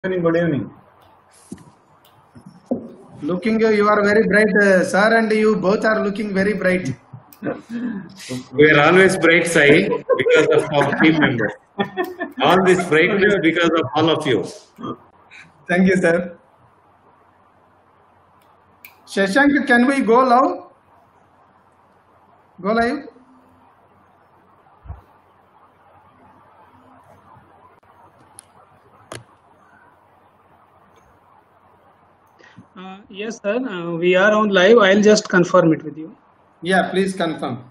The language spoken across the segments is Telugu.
evening, good evening. Looking, you you are very bright, uh, sir, and you both are looking very bright. We are always bright side because of our team members. All this brightness because of all of you. Thank you, sir. Shashank, can we go live? Go live? Uh, yes, sir. Uh, we are on live. I'll just confirm it with you. Yeah, please confirm.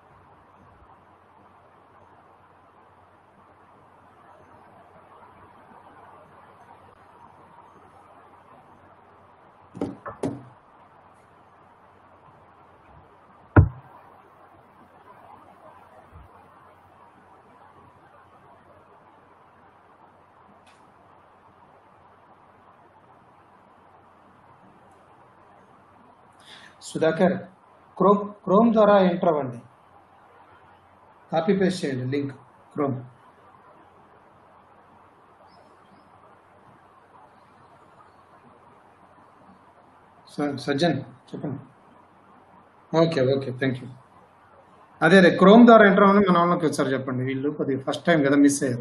Sudhakar Chrome Chrome ద్వారా ఎంటర్ అవ్వండి కాపీ పేస్ట్ చేయండి లింక్ క్రోమ్ స- సజ్జన్ చెప్పండి ఓకే ఓకే థ్యాంక్ యూ అదే అదే క్రోమ్ ద్వారా ఎంటర్ అవ్వని మన వాళ్ళకి ఒకసారి చెప్పండి వీళ్ళు కొద్దిగా ఫస్ట్ టైం కదా మిస్ అయ్యారు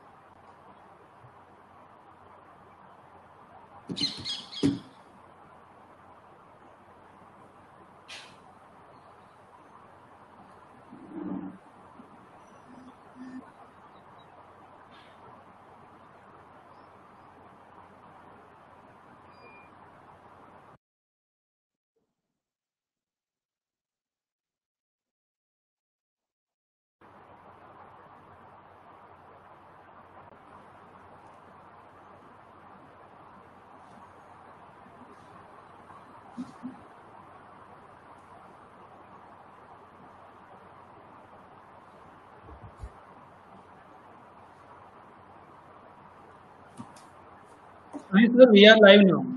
Hi, sir. We are live now.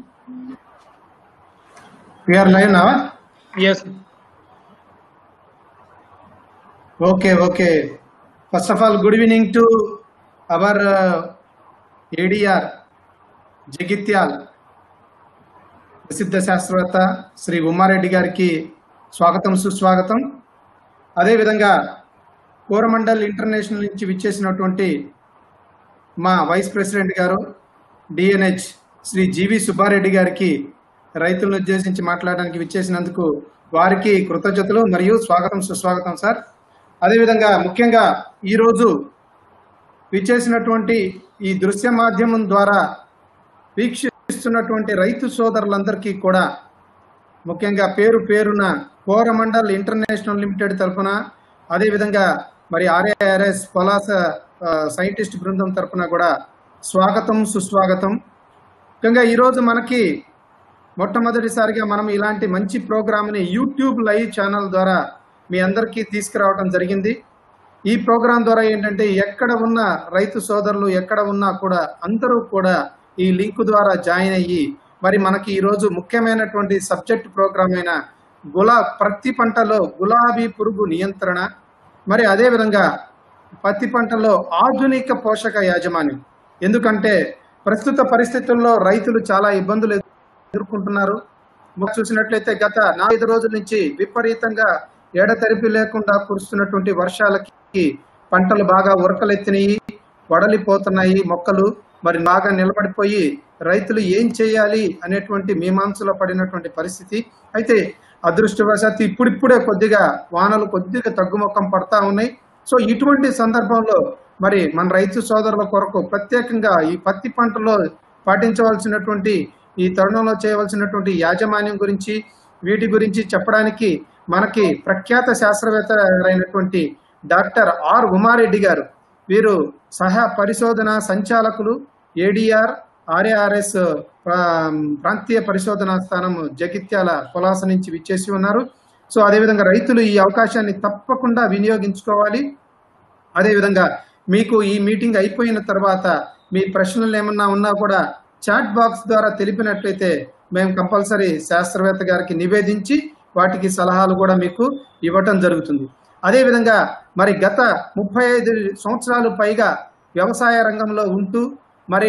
We're live నా Yes. sir. Okay, okay. First of all, good evening to our uh, ADR, Jagtial ప్రసిద్ధ శాస్త్రవేత్త శ్రీ ఉమారెడ్డి గారికి స్వాగతం సుస్వాగతం అదేవిధంగా కోరమండల్ ఇంటర్నేషనల్ నుంచి విచ్చేసినటువంటి మా వైస్ ప్రెసిడెంట్ గారు డిఎన్హెచ్ శ్రీ జీవి సుబ్బారెడ్డి గారికి రైతులను ఉద్దేశించి మాట్లాడడానికి విచ్చేసినందుకు వారికి కృతజ్ఞతలు మరియు స్వాగతం సుస్వాగతం సార్ అదేవిధంగా ముఖ్యంగా ఈరోజు విచ్చేసినటువంటి ఈ దృశ్య మాధ్యమం ద్వారా వీక్షిస్తున్నటువంటి రైతు సోదరులందరికీ కూడా ముఖ్యంగా పేరు పేరున కోరమండల్ ఇంటర్నేషనల్ లిమిటెడ్ తరఫున అదేవిధంగా మరి ఆర్ఏఆర్ఎస్ పొలాస ఆ, సైంటిస్ట్ బృందం తరఫున కూడా స్వాగతం సుస్వాగతం ముఖ్యంగా ఈరోజు మనకి మొట్టమొదటిసారిగా మనం ఇలాంటి మంచి ప్రోగ్రామ్ని యూట్యూబ్ లైవ్ ఛానల్ ద్వారా మీ అందరికీ తీసుకురావడం జరిగింది ఈ ప్రోగ్రాం ద్వారా ఏంటంటే ఎక్కడ ఉన్న రైతు సోదరులు ఎక్కడ ఉన్నా కూడా అందరూ కూడా ఈ లింక్ ద్వారా జాయిన్ అయ్యి మరి మనకి ఈరోజు ముఖ్యమైనటువంటి సబ్జెక్ట్ ప్రోగ్రామ్ అయిన గులా ప్రతి పంటలో గులాబీ పురుగు నియంత్రణ మరి అదేవిధంగా పత్తి పంటలో ఆధునిక పోషక యాజమాన్యం ఎందుకంటే ప్రస్తుత పరిస్థితుల్లో రైతులు చాలా ఇబ్బందులు ఎదుర్కొంటున్నారు మనం చూసినట్లయితే గత నాలుగైదు రోజుల నుంచి విపరీతంగా ఎడతెరిపి లేకుండా కురుస్తున్నటువంటి వర్షాలకి పంటలు బాగా ఉరకలెత్తినాయి వడలిపోతున్నాయి మొక్కలు మరి బాగా నిలబడిపోయి రైతులు ఏం చేయాలి అనేటువంటి మీమాంసలో పడినటువంటి పరిస్థితి అయితే అదృష్టవశాత్తు ఇప్పుడిప్పుడే కొద్దిగా వానలు కొద్దిగా తగ్గుముఖం పడతా ఉన్నాయి సో ఇటువంటి సందర్భంలో మరి మన రైతు సోదరుల కొరకు ప్రత్యేకంగా ఈ పత్తి పంటలో పాటించవలసినటువంటి ఈ తరుణంలో చేయవలసినటువంటి యాజమాన్యం గురించి వీటి గురించి చెప్పడానికి మనకి ప్రఖ్యాత శాస్త్రవేత్త అయినటువంటి డాక్టర్ ఆర్ ఉమారెడ్డి గారు వీరు సహా పరిశోధన సంచాలకులు ఏడిఆర్ ఆర్ఏఆర్ఎస్ ప్రాంతీయ పరిశోధనా స్థానం జగిత్యాల పొలాస నుంచి విచ్చేసి ఉన్నారు సో అదేవిధంగా రైతులు ఈ అవకాశాన్ని తప్పకుండా వినియోగించుకోవాలి అదేవిధంగా మీకు ఈ మీటింగ్ అయిపోయిన తర్వాత మీ ప్రశ్నలు ఏమన్నా ఉన్నా కూడా చాట్ బాక్స్ ద్వారా తెలిపినట్లయితే మేము కంపల్సరీ శాస్త్రవేత్త గారికి నివేదించి వాటికి సలహాలు కూడా మీకు ఇవ్వటం జరుగుతుంది అదేవిధంగా మరి గత ముప్పై ఐదు సంవత్సరాలు పైగా వ్యవసాయ రంగంలో ఉంటూ మరి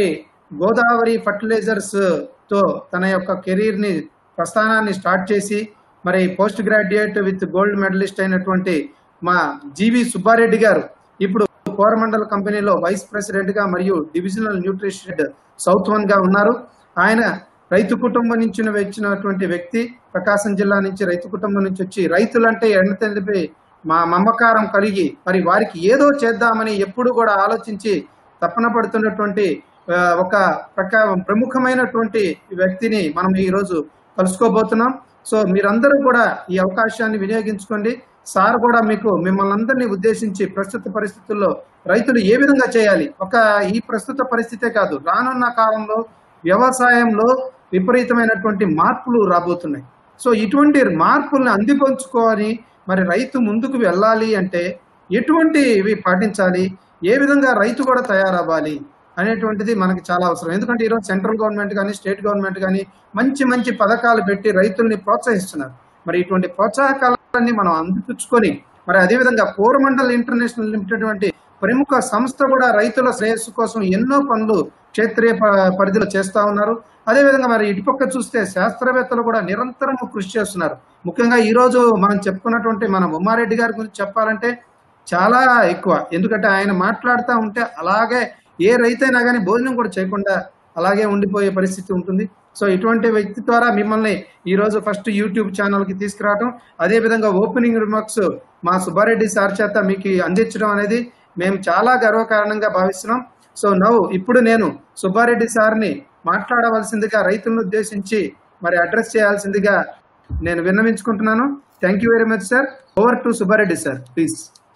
గోదావరి ఫర్టిలైజర్స్ తో తన యొక్క కెరీర్ ని ప్రస్థానాన్ని స్టార్ట్ చేసి మరి post graduate with gold medalist అయినటువంటి మా జీవి సుబ్బారెడ్డి గారు ఇప్పుడు కోరమండల్ కంపెనీలో వైస్ ప్రెసిడెంట్ గా మరియు డివిజనల్ న్యూట్రిషన్ సౌత్ వన్ గా ఉన్నారు ఆయన రైతు కుటుంబం నుంచి వచ్చినటువంటి వ్యక్తి ప్రకాశం జిల్లా నుంచి రైతు కుటుంబం నుంచి వచ్చి రైతులంటే ఎండ తెలిపి మా మమకారం కలిగి మరి వారికి ఏదో చేద్దామని ఎప్పుడు కూడా ఆలోచించి తపన పడుతున్నటువంటి ఆ, ఒక ప్రకా ప్రముఖమైనటువంటి వ్యక్తిని మనం ఈ రోజు కలుసుకోబోతున్నాం సో మీరందరూ కూడా ఈ అవకాశాన్ని వినియోగించుకోండి సార్ కూడా మీకు మిమ్మల్ని అందరినీ ఉద్దేశించి ప్రస్తుత పరిస్థితుల్లో రైతులు ఏ విధంగా చేయాలి ఒక ఈ ప్రస్తుత పరిస్థితే కాదు రానున్న కాలంలో వ్యవసాయంలో విపరీతమైనటువంటి మార్పులు రాబోతున్నాయి సో ఇటువంటి మార్పుల్ని అందిపంచుకొని మరి రైతు ముందుకు వెళ్ళాలి అంటే ఎటువంటివి పాటించాలి ఏ విధంగా రైతు కూడా తయారవ్వాలి అనేటువంటిది మనకి చాలా అవసరం ఎందుకంటే ఈరోజు సెంట్రల్ గవర్నమెంట్ కానీ స్టేట్ గవర్నమెంట్ కానీ మంచి మంచి పథకాలు పెట్టి రైతుల్ని ప్రోత్సహిస్తున్నారు మరి ఇటువంటి ప్రోత్సాహకాలన్నీ మనం అందిపుచ్చుకొని మరి అదేవిధంగా కోరమండల్ ఇంటర్నేషనల్ లిమిటెడ్ వంటి ప్రముఖ సంస్థ కూడా రైతుల శ్రేయస్సు కోసం ఎన్నో పనులు క్షేత్రీయ ప- పరిధిలో చేస్తా ఉన్నారు అదేవిధంగా మరి ఇటుపక్క చూస్తే శాస్త్రవేత్తలు కూడా నిరంతరం కృషి చేస్తున్నారు ముఖ్యంగా ఈ రోజు మనం చెప్పుకున్నటువంటి మన ఉమ్మారెడ్డి గారి గురించి చెప్పాలంటే చాలా ఎక్కువ ఎందుకంటే ఆయన మాట్లాడుతూ ఉంటే అలాగే ఏ రైతైనా కానీ భోజనం కూడా చేయకుండా అలాగే ఉండిపోయే పరిస్థితి ఉంటుంది సో ఇటువంటి వ్యక్తి ద్వారా మిమ్మల్ని ఈ రోజు ఫస్ట్ యూట్యూబ్ ఛానల్ కి తీసుకురావడం అదే విధంగా ఓపెనింగ్ రిమార్క్స్ మా సుబ్బారెడ్డి సార్ చేత మీకు అందించడం అనేది మేము చాలా గర్వకారణంగా భావిస్తున్నాం సో నవ్వు ఇప్పుడు నేను సుబ్బారెడ్డి సార్ని మాట్లాడవలసిందిగా రైతులను ఉద్దేశించి మరి అడ్రస్ చేయాల్సిందిగా నేను విన్నవించుకుంటున్నాను thank you very much sir over to Subbareddy sir please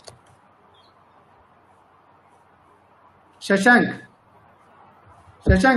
Shashank Shashank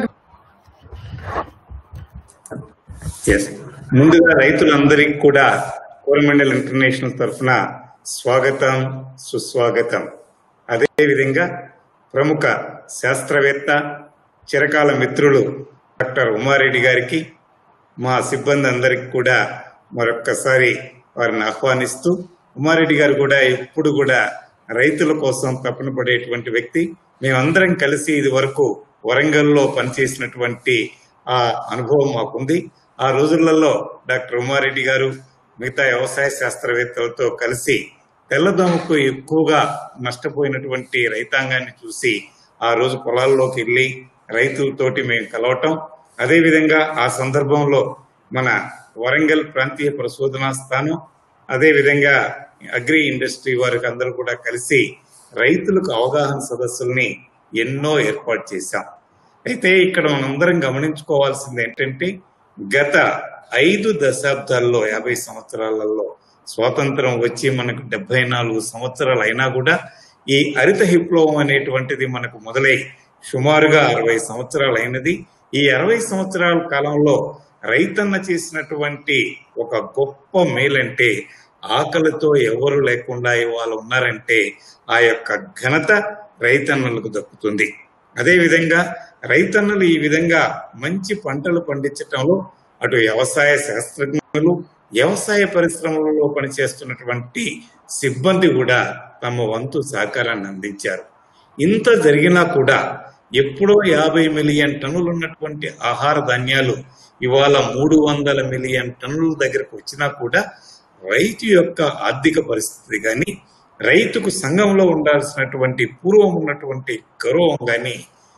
yes ముందుగా రైతులందరికీ కూడా కోరమండల్ ఇంటర్నేషనల్ తరఫున స్వాగతం సుస్వాగతం అదే విధంగా ప్రముఖ శాస్త్రవేత్త చిరకాల మిత్రులు డాక్టర్ ఉమారెడ్డి గారికి మా సిబ్బంది అందరికి కూడా మరొక్కసారి వారిని ఆహ్వానిస్తూ ఉమారెడ్డి గారు కూడా ఎప్పుడు కూడా రైతుల కోసం తపన పడేటువంటి వ్యక్తి మేమందరం కలిసి ఇది వరకు వరంగల్లో పనిచేసినటువంటి ఆ అనుభవం మాకుంది ఆ రోజులలో డాక్టర్ ఉమారెడ్డి గారు మిగతా వ్యవసాయ శాస్త్రవేత్తలతో కలిసి తెల్లదోమకు ఎక్కువగా నష్టపోయినటువంటి రైతాంగాన్ని చూసి ఆ రోజు పొలాల్లోకి వెళ్ళి రైతులతోటి మేము కలవటం అదేవిధంగా ఆ సందర్భంలో మన వరంగల్ ప్రాంతీయ పరిశోధనా స్థానం అదేవిధంగా అగ్రి ఇండస్ట్రీ వారికి అందరూ కూడా కలిసి రైతులకు అవగాహన సదస్సుల్ని ఎన్నో ఏర్పాటు చేశాం అయితే ఇక్కడ మనందరం గమనించుకోవాల్సింది ఏంటంటే గత ఐదు దశాబ్దాల్లో యాభై సంవత్సరాలలో స్వాతంత్రం వచ్చి మనకు డెబ్బై నాలుగు సంవత్సరాలు అయినా కూడా ఈ హరిత విప్లవం అనేటువంటిది మనకు మొదలై సుమారుగా అరవై సంవత్సరాలు అయినది ఈ అరవై సంవత్సరాల కాలంలో రైతన్న చేసినటువంటి ఒక గొప్ప మేలంటే ఆకలితో ఎవరు లేకుండా ఇవాళ ఉన్నారంటే ఆ యొక్క ఘనత రైతన్నలకు దక్కుతుంది అదే విధంగా రైతన్నలు ఈ విధంగా మంచి పంటలు పండించటంలో అటు వ్యవసాయ శాస్త్రజ్ఞులు వ్యవసాయ పరిశ్రమలలో పనిచేస్తున్నటువంటి సిబ్బంది కూడా తమ వంతు సహకారాన్ని అందించారు ఇంత జరిగినా కూడా ఎప్పుడో యాభై మిలియన్ టన్నులు ఉన్నటువంటి ఆహార ధాన్యాలు ఇవాళ మూడు వందల మిలియన్ టన్నుల దగ్గరకు వచ్చినా కూడా రైతు యొక్క ఆర్థిక పరిస్థితి కానీ రైతుకు సంఘంలో ఉండాల్సినటువంటి పూర్వం ఉన్నటువంటి గౌరవం కానీ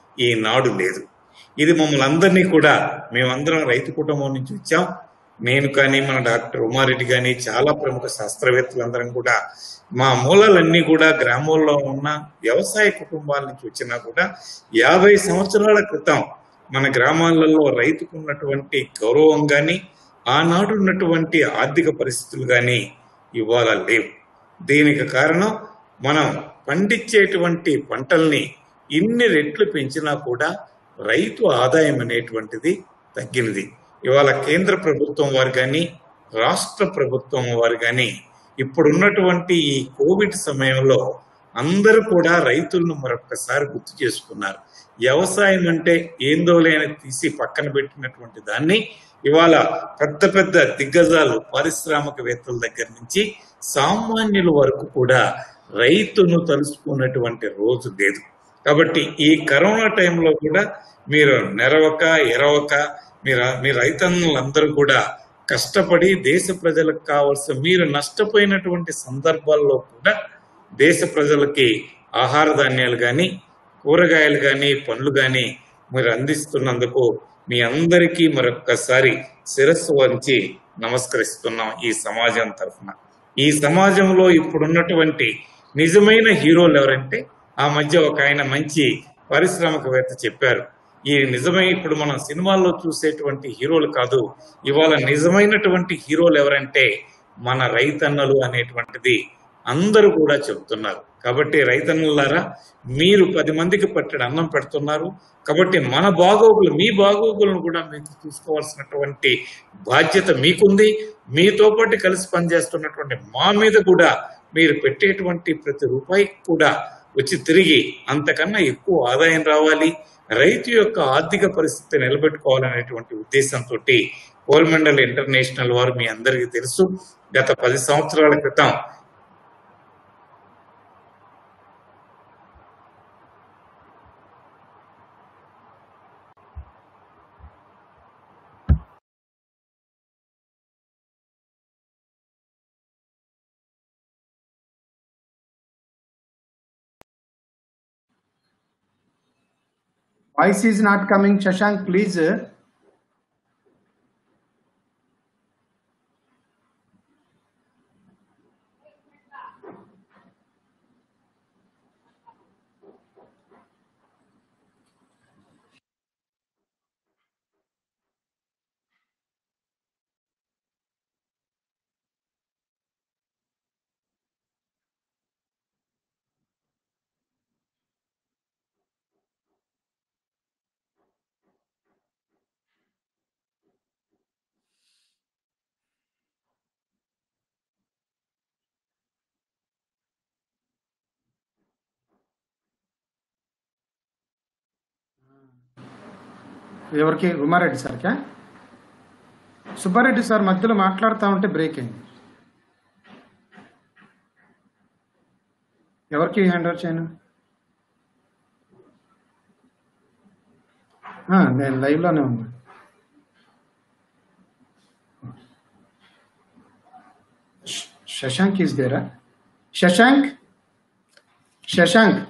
ఈనాడు లేదు ఇది మమ్మల్ని అందరినీ కూడా మేమందరం రైతు కుటుంబం నుంచి వచ్చాం నేను కానీ మన డాక్టర్ ఉమారెడ్డి కానీ చాలా ప్రముఖ శాస్త్రవేత్తలందరం కూడా మా మూలాలన్నీ కూడా గ్రామాల్లో ఉన్న వ్యవసాయ కుటుంబాల నుంచి వచ్చినా కూడా యాభై సంవత్సరాల క్రితం మన గ్రామాలలో రైతుకు ఉన్నటువంటి గౌరవం కానీ ఆనాడు ఉన్నటువంటి ఆర్థిక పరిస్థితులు కానీ ఇవాళ లేవు దీనికి కారణం మనం పండించేటువంటి పంటల్ని ఇన్ని రెట్లు పెంచినా కూడా రైతు ఆదాయం అనేటువంటిది తగ్గినది ఇవాళ కేంద్ర ప్రభుత్వం వారు కానీ రాష్ట్ర ప్రభుత్వం వారు కానీ ఇప్పుడున్నటువంటి ఈ కోవిడ్ సమయంలో అందరూ కూడా రైతులను మరొకసారి గుర్తు చేసుకున్నారు వ్యవసాయం అంటే ఏందో లేని తీసి పక్కన పెట్టినటువంటి దాన్ని ఇవాళ పెద్ద పెద్ద దిగ్గజాలు పారిశ్రామికవేత్తల దగ్గర నుంచి సామాన్యుల వరకు కూడా రైతును తలుసుకున్నటువంటి రోజు లేదు కాబట్టి ఈ కరోనా టైంలో కూడా మీరు నెరవక ఎరవక మీరు మీ రైతన్నులందరూ కూడా కష్టపడి దేశ ప్రజలకు కావాల్సిన మీరు నష్టపోయినటువంటి సందర్భాల్లో కూడా దేశ ప్రజలకి ఆహార ధాన్యాలు కానీ కూరగాయలు కానీ పండ్లు కానీ మీరు అందిస్తున్నందుకు మీ అందరికీ మరొక్కసారి శిరస్సు వంచి నమస్కరిస్తున్నాం ఈ సమాజం తరఫున ఈ సమాజంలో ఇప్పుడున్నటువంటి నిజమైన హీరోలు ఎవరంటే ఆ మధ్య ఒక ఆయన మంచి పారిశ్రామికవేత్త చెప్పారు ఈ నిజమై ఇప్పుడు మనం సినిమాల్లో చూసేటువంటి హీరోలు కాదు ఇవాళ నిజమైనటువంటి హీరోలు ఎవరంటే మన రైతన్నలు అనేటువంటిది అందరూ కూడా చెప్తున్నారు కాబట్టి రైతన్నులారా మీరు పది మందికి పట్టడి అన్నం పెడుతున్నారు కాబట్టి మన బాగోగులు మీ బాగోగులను కూడా మీకు చూసుకోవాల్సినటువంటి బాధ్యత మీకుంది మీతో పాటు కలిసి పనిచేస్తున్నటువంటి మా మీద కూడా మీరు పెట్టేటువంటి ప్రతి రూపాయికి కూడా వచ్చి తిరిగి అంతకన్నా ఎక్కువ ఆదాయం రావాలి రైతు యొక్క ఆర్థిక పరిస్థితి నిలబెట్టుకోవాలనేటువంటి ఉద్దేశంతో కోల్మండల్ ఇంటర్నేషనల్ వారు మీ అందరికీ తెలుసు గత పది సంవత్సరాల క్రితం Voice is not coming. Shashank, please. ఎవరికి ఉమారెడ్డి సార్కా సుబ్బారెడ్డి సార్ మధ్యలో మాట్లాడుతూ ఉంటే బ్రేక్ అయింది ఎవరికి హ్యాండ్ ఓవర్ చేయను ఆ, నేను లైవ్లోనే ఉన్నా శ- Shashank is there Shashank Shashank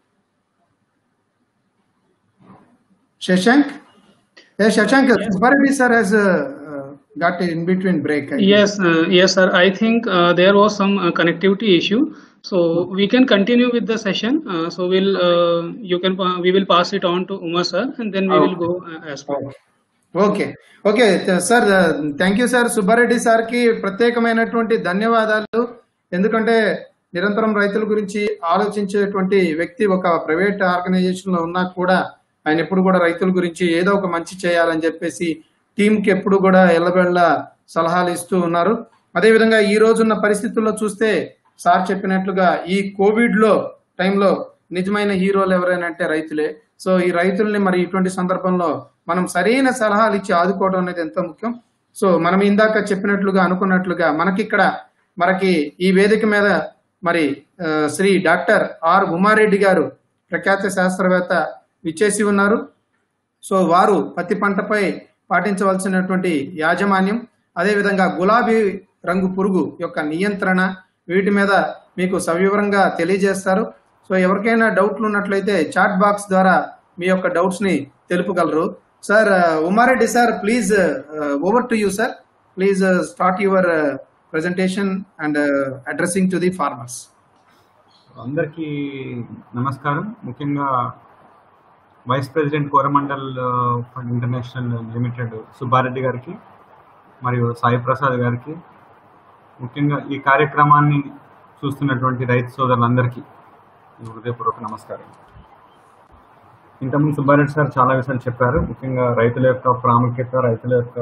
Shashank a Shashank Subbareddy sir has uh, uh, got in between break I think. Yes, uh, yes, sir. I think uh, there was some uh, connectivity issue, so we can continue with the session. Uh, so we'll uh, you can pa- we will pass it on to Umar sir, and then we will go uh, as per. Okay okay sir thank you sir Subbareddy సార్కి ప్రత్యేకమైనటువంటి ధన్యవాదాలు ఎందుకంటే నిరంతరం రైతుల గురించి ఆలోచించేటువంటి వ్యక్తి ఒక ప్రైవేట్ ఆర్గనైజేషన్ లో ఉన్నా కూడా ఆయన ఎప్పుడు కూడా రైతుల గురించి ఏదో ఒక మంచి చేయాలని చెప్పేసి టీంకి ఎప్పుడు కూడా ఎల్లబెళ్ళ సలహాలు ఇస్తూ ఉన్నారు అదేవిధంగా ఈ రోజున్న పరిస్థితుల్లో చూస్తే సార్ చెప్పినట్లుగా ఈ కోవిడ్ లో టైంలో నిజమైన హీరోలు ఎవరైనా అంటే రైతులే సో ఈ రైతుల్ని మరి ఇటువంటి సందర్భంలో మనం సరైన సలహాలు ఇచ్చి ఆదుకోవడం అనేది ఎంతో ముఖ్యం సో మనం ఇందాక చెప్పినట్లుగా అనుకున్నట్లుగా మనకిక్కడ మనకి ఈ వేదిక మీద మరి ఆ, శ్రీ డాక్టర్ ఆర్ ఉమారెడ్డి గారు ప్రఖ్యాత శాస్త్రవేత్త విచ్చేసి ఉన్నారు సో వారు పత్తి పంటపై పాటించవలసినటువంటి యాజమాన్యం అదేవిధంగా గులాబీ రంగు పురుగు యొక్క నియంత్రణ వీటి మీద మీకు సవివరంగా తెలియజేస్తారు సో ఎవరికైనా డౌట్లు ఉన్నట్లయితే చాట్ బాక్స్ ద్వారా మీ యొక్క డౌట్స్ ని తెలుపగలరు sir Umareddy sir please over to you sir please start your presentation and addressing to the farmers అందరికీ నమస్కారం ముఖ్యంగా vice president Coromandel fund international limited Subbareddy గారికి మరియు సాయి ప్రసాద్ గారికి ముఖ్యంగా ఈ కార్యక్రమాన్ని చూస్తున్నటువంటి రైతు సోదరులందరికీ ఈ హృదయపూర్వక నమస్కారం ఇంతకుముందు సుబ్బారెడ్డి సార్ చాలా విషయాలు చెప్పారు ముఖ్యంగా రైతుల యొక్క ప్రాముఖ్యత రైతుల యొక్క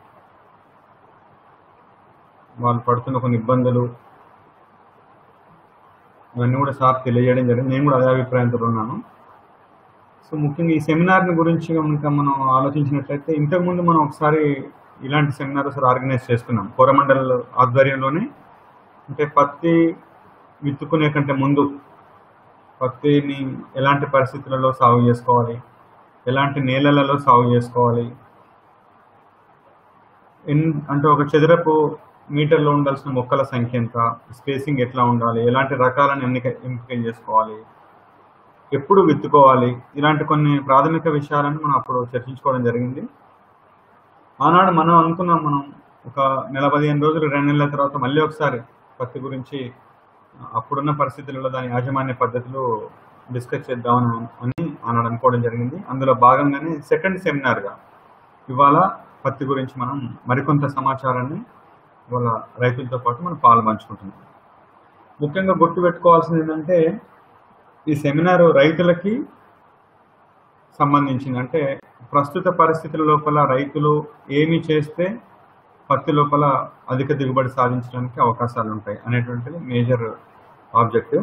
వాళ్ళు పడుతున్న కొన్ని ఇబ్బందులు ఇవన్నీ కూడా సార్ తెలియజేయడం జరిగింది నేను కూడా అదే అభిప్రాయంతో ఉన్నాను సో ముఖ్యంగా ఈ సెమినార్ని గురించి కనుక మనం ఆలోచించినట్లయితే ఇంతకుముందు మనం ఒకసారి ఇలాంటి సెమినార్ ఒకసారి ఆర్గనైజ్ చేసుకున్నాం కోరమండల్ ఆధ్వర్యంలోనే అంటే పత్తి విత్తుకునే కంటే ముందు పత్తిని ఎలాంటి పరిస్థితులలో సాగు చేసుకోవాలి ఎలాంటి నేలలలో సాగు చేసుకోవాలి ఎన్ అంటే ఒక చదరపు మీటర్లో ఉండాల్సిన మొక్కల సంఖ్య ఎంత స్పేసింగ్ ఎట్లా ఉండాలి ఎలాంటి రకాలను ఎన్నిక ఎంపిక చేసుకోవాలి ఎప్పుడు విత్తుకోవాలి ఇలాంటి కొన్ని ప్రాథమిక విషయాలను మనం అప్పుడు చర్చించుకోవడం జరిగింది ఆనాడు మనం అనుకున్నాం మనం ఒక నెల పదిహేను రోజులు రెండు నెలల తర్వాత మళ్ళీ ఒకసారి పత్తి గురించి అప్పుడున్న పరిస్థితులలో దాని యాజమాన్య పద్ధతులు డిస్కస్ చేద్దామని అని ఆనాడు అనుకోవడం జరిగింది అందులో భాగంగానే సెకండ్ సెమినార్గా ఇవాళ పత్తి గురించి మనం మరికొంత సమాచారాన్ని ఇవాళ రైతులతో పాటు మనం పాలు పంచుకుంటున్నాం ముఖ్యంగా గుర్తుపెట్టుకోవాల్సింది ఏంటంటే ఈ సెమినార్ రైతులకి సంబంధించింది అంటే ప్రస్తుత పరిస్థితుల లోపల రైతులు ఏమి చేస్తే పత్తి లోపల అధిక దిగుబడి సాధించడానికి అవకాశాలు ఉంటాయి అనేటువంటిది మేజర్ ఆబ్జెక్టివ్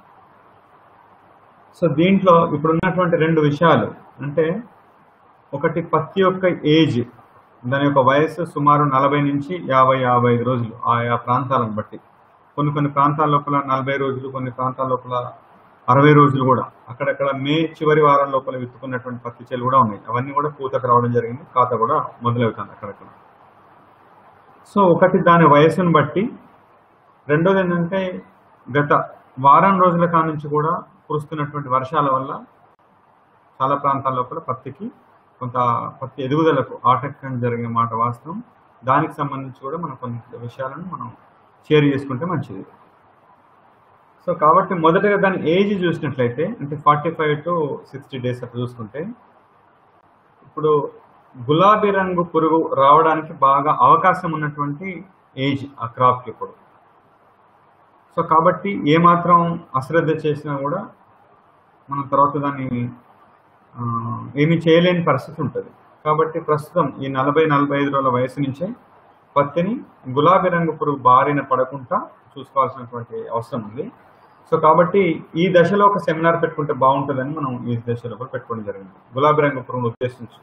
సో దీంట్లో ఇప్పుడు ఉన్నటువంటి రెండు విషయాలు అంటే ఒకటి పత్తి యొక్క ఏజ్ దాని యొక్క వయసు సుమారు నలభై నుంచి యాభై యాభై ఐదు రోజులు ఆయా ప్రాంతాలను బట్టి కొన్ని కొన్ని ప్రాంతాల లోపల నలభై రోజులు కొన్ని ప్రాంతాల లోపల అరవై రోజులు కూడా అక్కడక్కడ మే చివరి వారం లోపల విత్తుకున్నటువంటి పత్తి చేలు కూడా ఉన్నాయి అవన్నీ కూడా పూతకు రావడం జరిగింది ఖాతా కూడా మొదలవుతుంది అక్కడక్కడ సో ఒకటి దాని వయసును బట్టి రెండోది ఏంటంటే గత వారం రోజుల కాడ నుంచి కూడా కురుస్తున్నటువంటి వర్షాల వల్ల చాలా ప్రాంతాల లోపల పత్తికి కొంత పత్తి ఎదుగుదలకు ఆటంకం జరిగే మాట వాస్తవం దానికి సంబంధించి కూడా మనం కొన్ని విషయాలను మనం షేర్ చేసుకుంటే మంచిది సో కాబట్టి మొదటగా దాని ఏజ్ చూసినట్లయితే అంటే forty five to sixty days అట్లా చూసుకుంటే ఇప్పుడు గులాబీ రంగు పురుగు రావడానికి బాగా అవకాశం ఉన్నటువంటి ఏజ్ ఆ క్రాప్కి ఇప్పుడు సో కాబట్టి ఏమాత్రం అశ్రద్ధ చేసినా కూడా మనం తర్వాత దాన్ని ఆ, ఏమీ చేయలేని పరిస్థితి ఉంటుంది కాబట్టి ప్రస్తుతం ఈ నలభై నలభై ఐదు రోజుల వయసు నుంచే పత్తిని గులాబీ రంగు పురుగు బారిన పడకుండా చూసుకోవాల్సినటువంటి అవసరం ఉంది సో కాబట్టి ఈ దశలో ఒక సెమినార్ పెట్టుకుంటే బాగుంటుందని మనం ఈ దశలో కూడా పెట్టుకోవడం జరిగింది గులాబీ రంగు పురుగును ఉద్దేశించి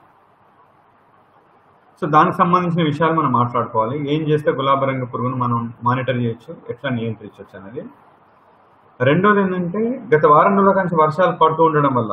సో దానికి సంబంధించిన విషయాలు మనం మాట్లాడుకోవాలి ఏం చేస్తే గులాబీ రంగు పురుగును మనం మానిటర్ చేయొచ్చు ఎట్లా నియంత్రించవచ్చు అనేది రెండోది ఏంటంటే గత వారం రోజుల నుంచి వర్షాలు పడుతూ ఉండడం వల్ల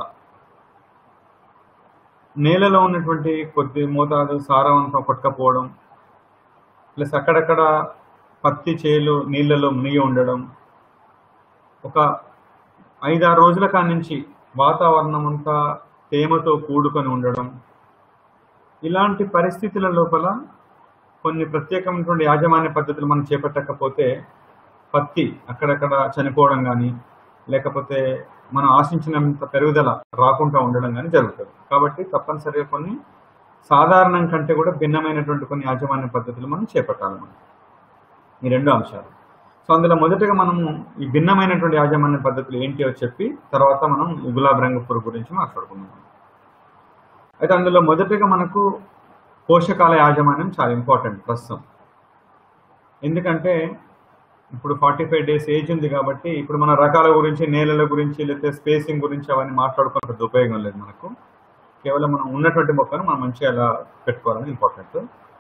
నేలలో ఉన్నటువంటి కొద్ది మోతాదు సారవంతం కొట్టకపోవడం ప్లస్ అక్కడక్కడ పత్తి చేలు నీళ్ళలో మునిగి ఉండడం ఒక ఐదారు రోజుల కాడి నుంచి వాతావరణం అంతా తేమతో కూడుకొని ఉండడం ఇలాంటి పరిస్థితుల లోపల కొన్ని ప్రత్యేకమైనటువంటి యాజమాన్య పద్ధతులు మనం చేపట్టకపోతే పత్తి అక్కడక్కడ చనిపోవడం కానీ లేకపోతే మనం ఆశించినంత పెరుగుదల రాకుండా ఉండడం కానీ జరుగుతుంది కాబట్టి తప్పనిసరిగా కొన్ని సాధారణం కంటే కూడా భిన్నమైనటువంటి కొన్ని యాజమాన్య పద్ధతులు మనం చేపట్టాలి మనం ఈ రెండు అంశాలు సో అందులో మొదటగా మనము ఈ భిన్నమైనటువంటి యాజమాన్య పద్ధతులు ఏంటి అని చెప్పి తర్వాత మనం ఈ గులాబీ రంగు పురుగు గురించి మాట్లాడుకుందాం అయితే అందులో మొదటగా మనకు పోషకాల యాజమాన్యం చాలా ఇంపార్టెంట్ ప్రస్తుతం ఎందుకంటే ఇప్పుడు ఫార్టీ ఫైవ్ డేస్ ఏజ్ ఉంది కాబట్టి ఇప్పుడు మన రకాల గురించి నేలల గురించి లేకపోతే స్పేసింగ్ గురించి అవన్నీ మాట్లాడుకునే పెద్ద ఉపయోగం లేదు మనకు కేవలం మనం ఉన్నటువంటి మొక్కను మనం మంచిగా ఎలా పెట్టుకోవాలని ఇంపార్టెంట్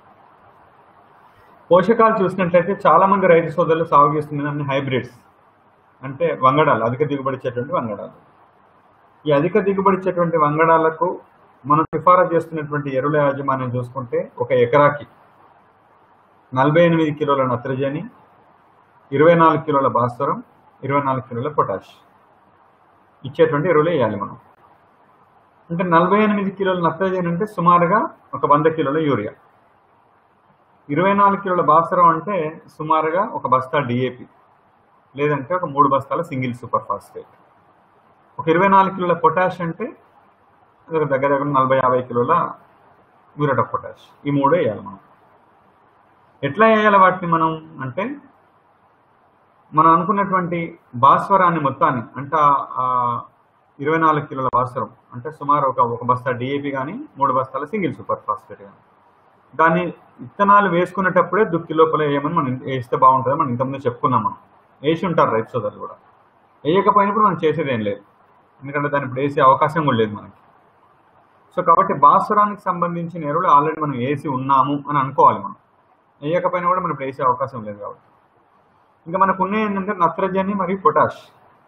పోషకాలు చూసినట్లయితే చాలా మంది రైతు సోదరులు సాగు చేస్తున్నది అన్ని హైబ్రిడ్స్ అంటే వంగడాలు అధిక దిగుబడి ఇచ్చేటువంటి వంగడాలు ఈ అధిక దిగుబడి ఇచ్చేటువంటి వంగడాలకు మనం సిఫారసు చేస్తున్నటువంటి ఎరువుల యాజమాన్యం చూసుకుంటే ఒక ఎకరాకి నలభై ఎనిమిది కిలోల నత్రజని ఇరవై నాలుగు కిలోల భాస్వరం ఇరవై నాలుగు కిలోల పొటాష్ ఇచ్చేటువంటి ఎరువులు వేయాలి మనం అంటే నలభై ఎనిమిది కిలోల నత్రజని అంటే సుమారుగా ఒక వంద కిలోల యూరియా ఇరవై నాలుగు కిలోల భాస్వరం అంటే సుమారుగా ఒక బస్తా డిఏపి లేదంటే ఒక మూడు బస్తాల సింగిల్ సూపర్ ఫాస్ఫేట్ ఒక ఇరవై నాలుగు కిలోల పొటాష్ అంటే అది ఒక దగ్గర దగ్గర నలభై యాభై కిలోల మ్యూరేట్ ఆఫ్ పొటాష్ ఈ మూడే వేయాలి మనం ఎట్లా వేయాలి వాటిని మనం అంటే మనం అనుకున్నటువంటి భాస్వరాన్ని మొత్తాన్ని అంటే ఆ ఇరవై నాలుగు కిలోల భాస్వరం అంటే సుమారు ఒక ఒక బస్తా డిఏపి కానీ మూడు బస్తాల సింగిల్ సూపర్ ఫాస్ఫేట్ కానీ దాన్ని విత్తనాలు వేసుకునేటప్పుడే దుక్కి లోపల వేయమని మనం వేస్తే బాగుంటుంది మనం ఇంతకుముందు చెప్పుకున్నాం మనం వేసి ఉంటారు రైతు సోదరులు కూడా వేయకపోయినప్పుడు మనం చేసేది ఏం లేదు ఎందుకంటే దాన్ని ఇప్పుడు వేసే అవకాశం కూడా లేదు మనకి సో కాబట్టి భాస్వరానికి సంబంధించిన ఎరువులు ఆల్రెడీ మనం వేసి ఉన్నాము అని అనుకోవాలి మనం వేయకపోయినా కూడా మనం ఇప్పుడు వేసే అవకాశం లేదు కాబట్టి ఇంకా మనకు ఉన్నాయి ఏంటంటే నత్రజని మరియు పొటాష్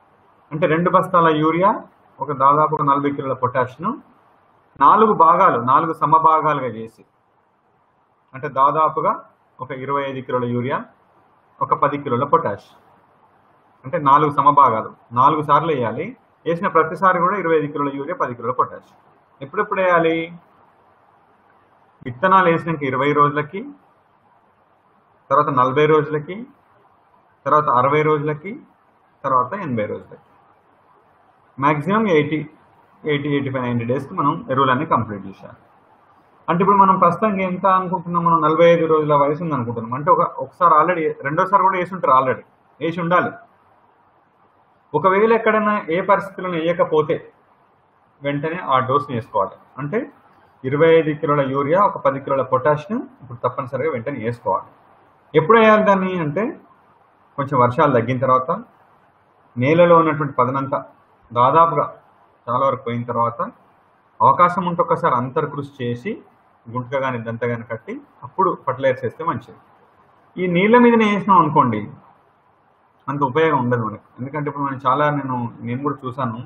అంటే రెండు బస్తాల యూరియా ఒక దాదాపు ఒక నలభై కిలోల పొటాష్ను నాలుగు భాగాలు నాలుగు సమభాగాలుగా చేసి అంటే దాదాపుగా ఒక ఇరవై ఐదు కిలోల యూరియా ఒక పది కిలోల పొటాష్ అంటే నాలుగు సమభాగాలు నాలుగు సార్లు వేయాలి వేసిన ప్రతిసారి కూడా ఇరవై ఐదు కిలోల యూరియా పది కిలోల పొటాష్ ఎప్పుడెప్పుడు వేయాలి విత్తనాలు వేసినాక ఇరవై రోజులకి తర్వాత నలభై రోజులకి తర్వాత అరవై రోజులకి తర్వాత ఎనభై రోజులకి maximum eighty eighty eighty five ninety డేస్కి మనం ఎరువులన్నీ కంప్లీట్ చేశాం అంటే ఇప్పుడు మనం ప్రస్తుతానికి ఎంత అనుకుంటున్నాం మనం నలభై ఐదు రోజుల వయసు ఉంది అనుకుంటున్నాం అంటే ఒక ఒకసారి ఆల్రెడీ రెండోసారి కూడా వేసి ఉంటారు ఆల్రెడీ వేసి ఉండాలి ఒకవేళ ఎక్కడైనా ఏ పరిస్థితులను వేయకపోతే వెంటనే ఆ డోస్ని వేసుకోవాలి అంటే ఇరవై ఐదు కిలోల యూరియా ఒక పది కిలోల పొటాషియం ఇప్పుడు తప్పనిసరిగా వెంటనే వేసుకోవాలి ఎప్పుడు వేయాలి దాన్ని అంటే కొంచెం వర్షాలు తగ్గిన తర్వాత నేలలో ఉన్నటువంటి పదనంతా దాదాపుగా చాలా వరకు పోయిన తర్వాత అవకాశం ఉంటే ఒకసారి అంతర్ కృషి చేసి గుంటగా కానీ దంత కానీ కట్టి అప్పుడు ఫర్టిలైజర్స్ వేస్తే మంచిది ఈ నీళ్ళ మీదనే వేసినాం అనుకోండి అంత ఉపయోగం ఉండదు మనకి ఎందుకంటే ఇప్పుడు మనం చాలా నేను నేను కూడా చూసాను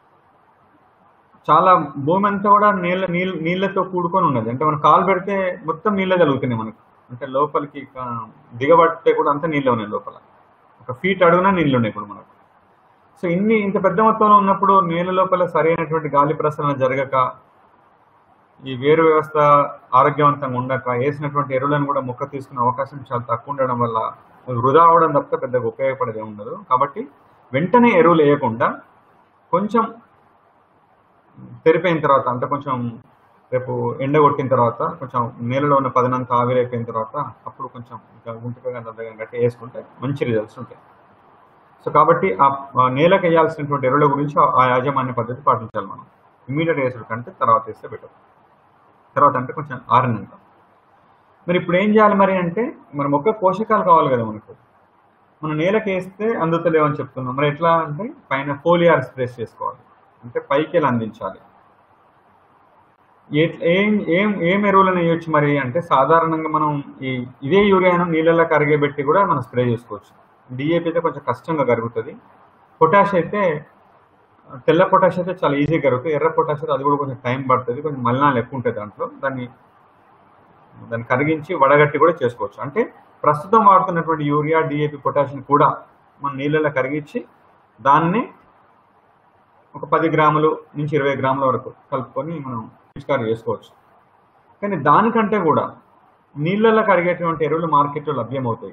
చాలా భూమి అంతా కూడా నీళ్ళ నీళ్ళ నీళ్ళతో కూడుకొని ఉన్నది అంటే మనం కాలు పెడితే మొత్తం నీళ్ళే తగులుతున్నాయి మనకు అంటే లోపలికి కా- దిగబడితే కూడా అంతా నీళ్ళే ఉన్నాయి లోపల ఒక ఫీట్ అడుగునా నీళ్ళు ఉన్నాయి ఇప్పుడు మనకు సో ఇన్ని ఇంత పెద్ద మొత్తంలో ఉన్నప్పుడు నీళ్ళ లోపల సరైనటువంటి గాలి ప్రసరణ జరగక ఈ వేరు వ్యవస్థ ఆరోగ్యవంతంగా ఉండక వేసినటువంటి ఎరువులను కూడా మొక్క తీసుకునే అవకాశం చాలా తక్కువ ఉండడం వల్ల అది వృధా అవడం తప్పితే పెద్దగా ఉపయోగపడేది ఏమి ఉండదు కాబట్టి వెంటనే ఎరువులు వేయకుండా కొంచెం తెరిపోయిన తర్వాత అంటే కొంచెం రేపు ఎండ కొట్టిన తర్వాత కొంచెం నేలలో ఉన్న పదనంతా ఆవిరైపోయిన తర్వాత అప్పుడు కొంచెం ఇంకా గుంటగా దగ్గర గట్టి వేసుకుంటే మంచి రిజల్ట్స్ ఉంటాయి సో కాబట్టి ఆ ఆ నేలకు వేయాల్సినటువంటి ఎరువుల గురించి ఆ- ఆ యాజమాన్య పద్ధతి పాటించాలి మనం ఇమీడియట్ వేసుడు కంటే తర్వాత వేస్తే బెటర్ తర్వాత అంటే కొంచెం ఆరినంత మరి ఇప్పుడు ఏం చేయాలి మరి అంటే మరి మొక్క పోషకాలు కావాలి కదా మనకు మనం నేలకు వేస్తే అందుతలేవని చెప్తున్నాం మరి ఎట్లా అంటే పైన ఫోలియార్ స్ప్రేస్ చేసుకోవాలి అంటే పైకి ఎలా అందించాలి ఎట్- ఏం ఏం ఏం ఎరువులను వేయొచ్చు మరి అంటే సాధారణంగా మనం ఈ ఇదే యూరియాను నీళ్ళలో కరిగేబెట్టి కూడా మనం స్ప్రే చేసుకోవచ్చు డిఏపి అయితే కొంచెం కష్టంగా కరుగుతుంది పొటాష్ అయితే తెల్ల పొటాష్ అయితే చాలా ఈజీగా కరుగుతుంది ఎర్ర పొటాష్ అయితే అది కూడా కొంచెం టైం పడుతుంది కొంచెం మలినాలు ఎక్కువ ఉంటుంది దాంట్లో దాన్ని దాన్ని కరిగించి వడగట్టి కూడా చేసుకోవచ్చు అంటే ప్రస్తుతం వాడుతున్నటువంటి యూరియా డిఏపి పొటాషియం కూడా మన నీళ్ళలో కరిగించి దాన్ని ఒక పది గ్రాములు నుంచి ఇరవై గ్రాముల వరకు కలుపుకొని మనం పిచికారి చేసుకోవచ్చు కానీ దానికంటే కూడా నీళ్ళల్లో కరిగేటువంటి ఎరువులు మార్కెట్లో లభ్యమవుతాయి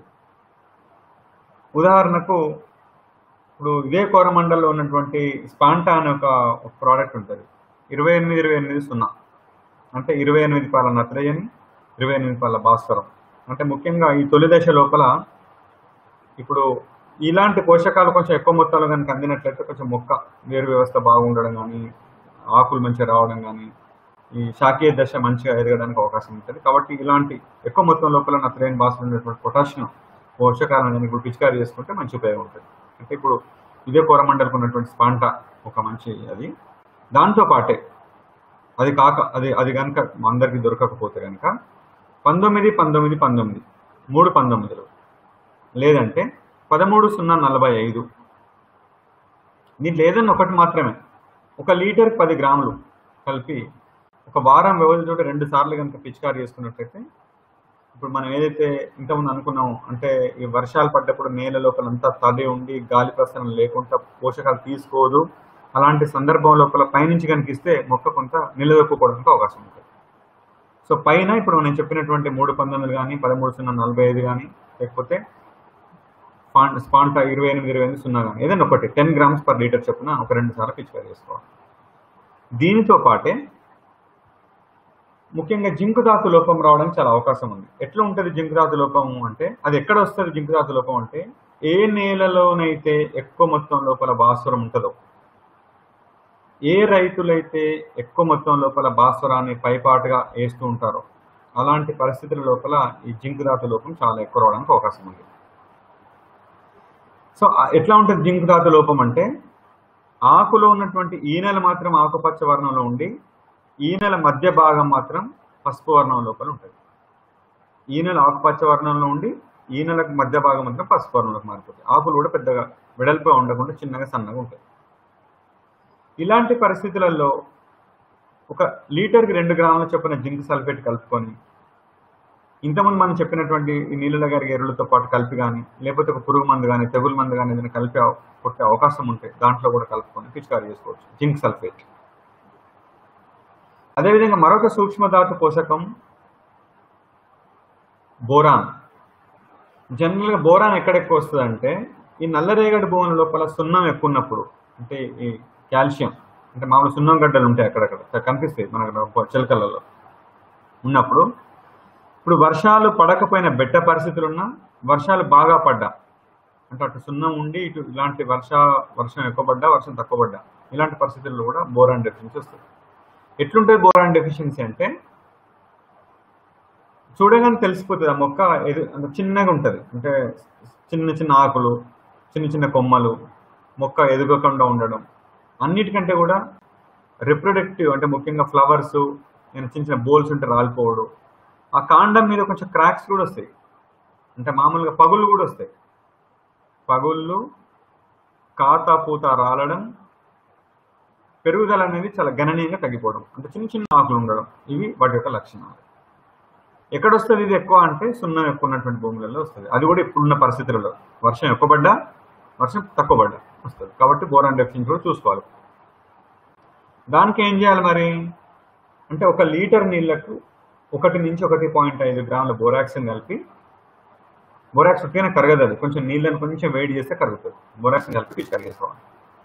ఉదాహరణకు ఇప్పుడు ఇదే కోరమండల్లో ఉన్నటువంటి స్పాంటా అనే ఒక ఒక ప్రోడక్ట్ ఉంటుంది ఇరవై ఎనిమిది ఇరవై ఎనిమిది సున్నా అంటే ఇరవై ఎనిమిది పాల నత్రజని ఇరవై ఎనిమిది పాల భాస్వరం అంటే ముఖ్యంగా ఈ తొలి దశ లోపల ఇప్పుడు ఇలాంటి పోషకాలు కొంచెం ఎక్కువ మొత్తంలో కనుక అందినట్లయితే కొంచెం మొక్క వేరు వ్యవస్థ బాగుండడం కానీ ఆకులు మంచిగా రావడం కానీ ఈ శాఖీయ దశ మంచిగా ఎదగడానికి అవకాశం ఉంటుంది కాబట్టి ఇలాంటి ఎక్కువ మొత్తం లోపల నత్రజని భాస్వరం ఉన్నటువంటి పొటాషియం పోషకాలను నేను ఇప్పుడు పిచికారి చేసుకుంటే మంచి ఉపయోగం ఉంటుంది అంటే ఇప్పుడు ఇదే కోరమండలకు ఉన్నటువంటి స్పాంటా ఒక మంచి అది దాంతో పాటే అది కాక అది అది కనుక అందరికి దొరకకపోతే కనుక పంతొమ్మిది పంతొమ్మిది పంతొమ్మిది మూడు పంతొమ్మిదిలో లేదంటే పదమూడు సున్నా నలభై ఐదు దీంట్లో ఏదన్నా ఒకటి మాత్రమే ఒక లీటర్ పది గ్రాములు కలిపి ఒక వారం వ్యవధితో రెండు సార్లు కనుక పిచికారి చేసుకున్నట్లయితే ఇప్పుడు మనం ఏదైతే ఇంతకుముందు అనుకున్నాం అంటే ఈ వర్షాలు పడ్డప్పుడు నేల లోపల అంతా తడి ఉండి గాలి ప్రసరణ లేకుండా పోషకాలు తీసుకోదు అలాంటి సందర్భం లోపల పైనుంచి కనుక ఇస్తే మొక్క కొంత నిలదొక్కుకోవడానికి అవకాశం ఉంటుంది సో పైన ఇప్పుడు నేను చెప్పినటువంటి మూడు పంతొమ్మిది కానీ పదమూడు సున్నా నలభై ఐదు కానీ లేకపోతే స్పాన్ స్పాంటా ఇరవై ఎనిమిది ఇరవై ఎనిమిది సున్నా కానీ ఏదైనా ఒకటి టెన్ గ్రామ్స్ పర్ లీటర్ చొప్పున ఒక రెండు సార్లు పిచికారి చేసుకోవాలి దీనితో పాటే ముఖ్యంగా జింకు ధాతు లోపం రావడానికి చాలా అవకాశం ఉంది ఎట్లా ఉంటుంది జింకు ధాతు లోపం అంటే అది ఎక్కడ వస్తుంది జింకు ధాతు లోపం అంటే ఏ నేలలోనైతే ఎక్కువ మొత్తం లోపల భాస్వరం ఉంటుందో ఏ రైతులైతే ఎక్కువ మొత్తం లోపల భాస్వరాన్ని పైపాటుగా వేస్తూ ఉంటారో అలాంటి పరిస్థితుల లోపల ఈ జింకు ధాతు లోపం చాలా ఎక్కువ రావడానికి అవకాశం ఉంది సో ఆ- ఎట్లా ఉంటుంది జింకు ధాతు లోపం అంటే ఆకులో ఉన్నటువంటి ఈనెల మాత్రం ఆకుపచ్చ వర్ణంలో ఉండి ఈనెల మధ్య భాగం మాత్రం పసుపు వర్ణం లోపల ఉంటుంది ఈనెల ఆకుపచ్చ వర్ణంలో ఉండి ఈనెలకు మధ్య భాగం మాత్రం పసుపు వర్ణంలోకి మారిపోతుంది ఆకులు కూడా పెద్దగా వెడల్పుగా ఉండకుండా చిన్నగా సన్నగా ఉంటాయి ఇలాంటి పరిస్థితులలో ఒక లీటర్కి రెండు గ్రాముల చొప్పున జింక్ సల్ఫేట్ కలుపుకొని ఇంతకుముందు మనం చెప్పినటువంటి ఈ నీళ్ళలో కరిగే ఎరువులతో పాటు కలిపి కానీ లేకపోతే ఒక పురుగు మందు కానీ తెగులు మందు కానీ ఏదైనా కలిపి అవ- కొట్టే అవకాశం ఉంటే దాంట్లో కూడా కలుపుకొని పిచికారీ చేసుకోవచ్చు జింక్ సల్ఫేట్ అదేవిధంగా మరొక సూక్ష్మధాతు పోషకం బోరాన్ జనరల్గా బోరాన్ ఎక్కడ ఎక్కువ వస్తుంది అంటే ఈ నల్లరేగడి భూముల లోపల సున్నం ఎక్కువ ఉన్నప్పుడు అంటే ఈ కాల్షియం అంటే మామూలు సున్నం గడ్డలు ఉంటాయి అక్కడక్కడ కనిపిస్తాయి మనకు చిలకలలో ఉన్నప్పుడు ఇప్పుడు వర్షాలు పడకపోయిన బెట్ట పరిస్థితులు ఉన్నా వర్షాలు బాగా పడ్డా అంటే అటు సున్నం ఉండి ఇటు ఇలాంటి వర్ష వర్షం ఎక్కువ పడ్డా వర్షం తక్కువ పడ్డా ఇలాంటి పరిస్థితుల్లో కూడా బోరాన్ డెఫిషియన్సీ వస్తుంది ఎట్లుంటుంది బోరాన్ డెఫిషియన్సీ అంటే చూడగానే తెలిసిపోతుంది ఆ మొక్క ఎదు అంత చిన్నగా ఉంటుంది అంటే చిన్న చిన్న ఆకులు చిన్న చిన్న కొమ్మలు మొక్క ఎదగకుండా ఉండడం అన్నిటికంటే కూడా రిప్రొడక్టివ్ అంటే ముఖ్యంగా ఫ్లవర్స్ నేను చిన్న చిన్న బోల్స్ ఉంటే రాలిపోవడం ఆ కాండం మీద కొంచెం క్రాక్స్ కూడా వస్తాయి అంటే మామూలుగా పగుళ్ళు కూడా వస్తాయి పగుళ్ళు కాత పూత రాలడం పెరుగుదల అనేది చాలా గణనీయంగా తగ్గిపోవడం అంటే చిన్న చిన్న ఆకులు ఉండడం ఇవి వాటి యొక్క లక్షణాలు ఎక్కడ వస్తుంది ఇది ఎక్కువ అంటే సున్నం ఎక్కువ ఉన్నటువంటి భూములలో వస్తుంది అది కూడా ఇప్పుడున్న పరిస్థితులలో వర్షం ఎక్కువ పడ్డా వర్షం తక్కువ పడ్డా వస్తుంది కాబట్టి బోరాన్ డెఫిషియన్సీ కూడా చూసుకోవాలి దానికి ఏం చేయాలి మరి అంటే ఒక లీటర్ నీళ్లకు ఒకటి నుంచి ఒకటి పాయింట్ ఐదు గ్రాముల బోరాక్సిన్ కలిపి బోరాక్స్ ఉట్టిగానే కరగదు అది కొంచెం నీళ్ళని కొంచెం వేడి చేస్తే కరుగుతుంది బోరాక్సిన్ కలిపి పిచికారి చేసుకోవాలి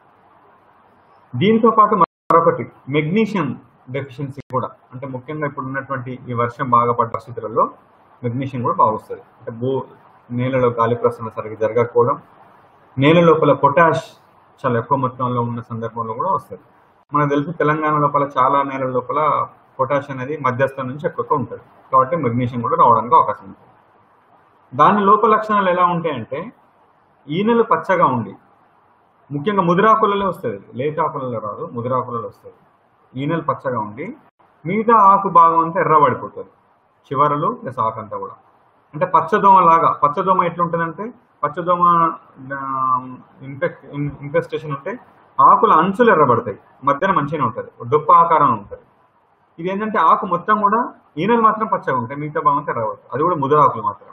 దీంతో పాటు మరొకటి మెగ్నీషియం డెఫిషియన్సీ కూడా అంటే ముఖ్యంగా ఇప్పుడు ఉన్నటువంటి ఈ వర్షం బాగా పడ్డ పరిస్థితులలో మెగ్నీషియం కూడా బాగా వస్తుంది అంటే భూ నేలలో గాలి ప్రసరణ సరిగ్గా జరగకపోవడం నేల లోపల పొటాష్ చాలా ఎక్కువ మొత్తంలో ఉన్న సందర్భంలో కూడా వస్తుంది మనకు తెలుసు తెలంగాణ లోపల చాలా నేలల లోపల పొటాష్ అనేది మధ్యస్థం నుంచి ఎక్కువగా ఉంటుంది కాబట్టి మెగ్నీషియం కూడా రావడానికి అవకాశం ఉంటుంది దాని లోప లక్షణాలు ఎలా ఉంటాయంటే ఈనెలు పచ్చగా ఉండి ముఖ్యంగా ముదిరాకులలో వస్తుంది లేత ఆకులలో రాదు ముదిరాకులలో వస్తుంది ఈనెలు పచ్చగా ఉండి మిగతా ఆకు భాగం అంతా ఎర్రబడిపోతుంది చివరలు ప్లస్ ఆకు అంతా కూడా అంటే పచ్చదోమ లాగా పచ్చదోమ ఎట్లుంటుందంటే పచ్చదోమ ఇన్ఫెక్ ఇన్ఫెస్టేషన్ ఉంటే ఆకుల అంచులు ఎర్రబడతాయి మధ్యన మంచిగానే ఉంటుంది డొప్ప ఆకారం ఉంటుంది ఇది ఏంటంటే ఆకు మొత్తం కూడా ఈనెలు మాత్రం పచ్చగా ఉంటాయి మిగతా భాగం అంతా ఎర్రబడుతుంది అది కూడా ముదిరాకులు మాత్రం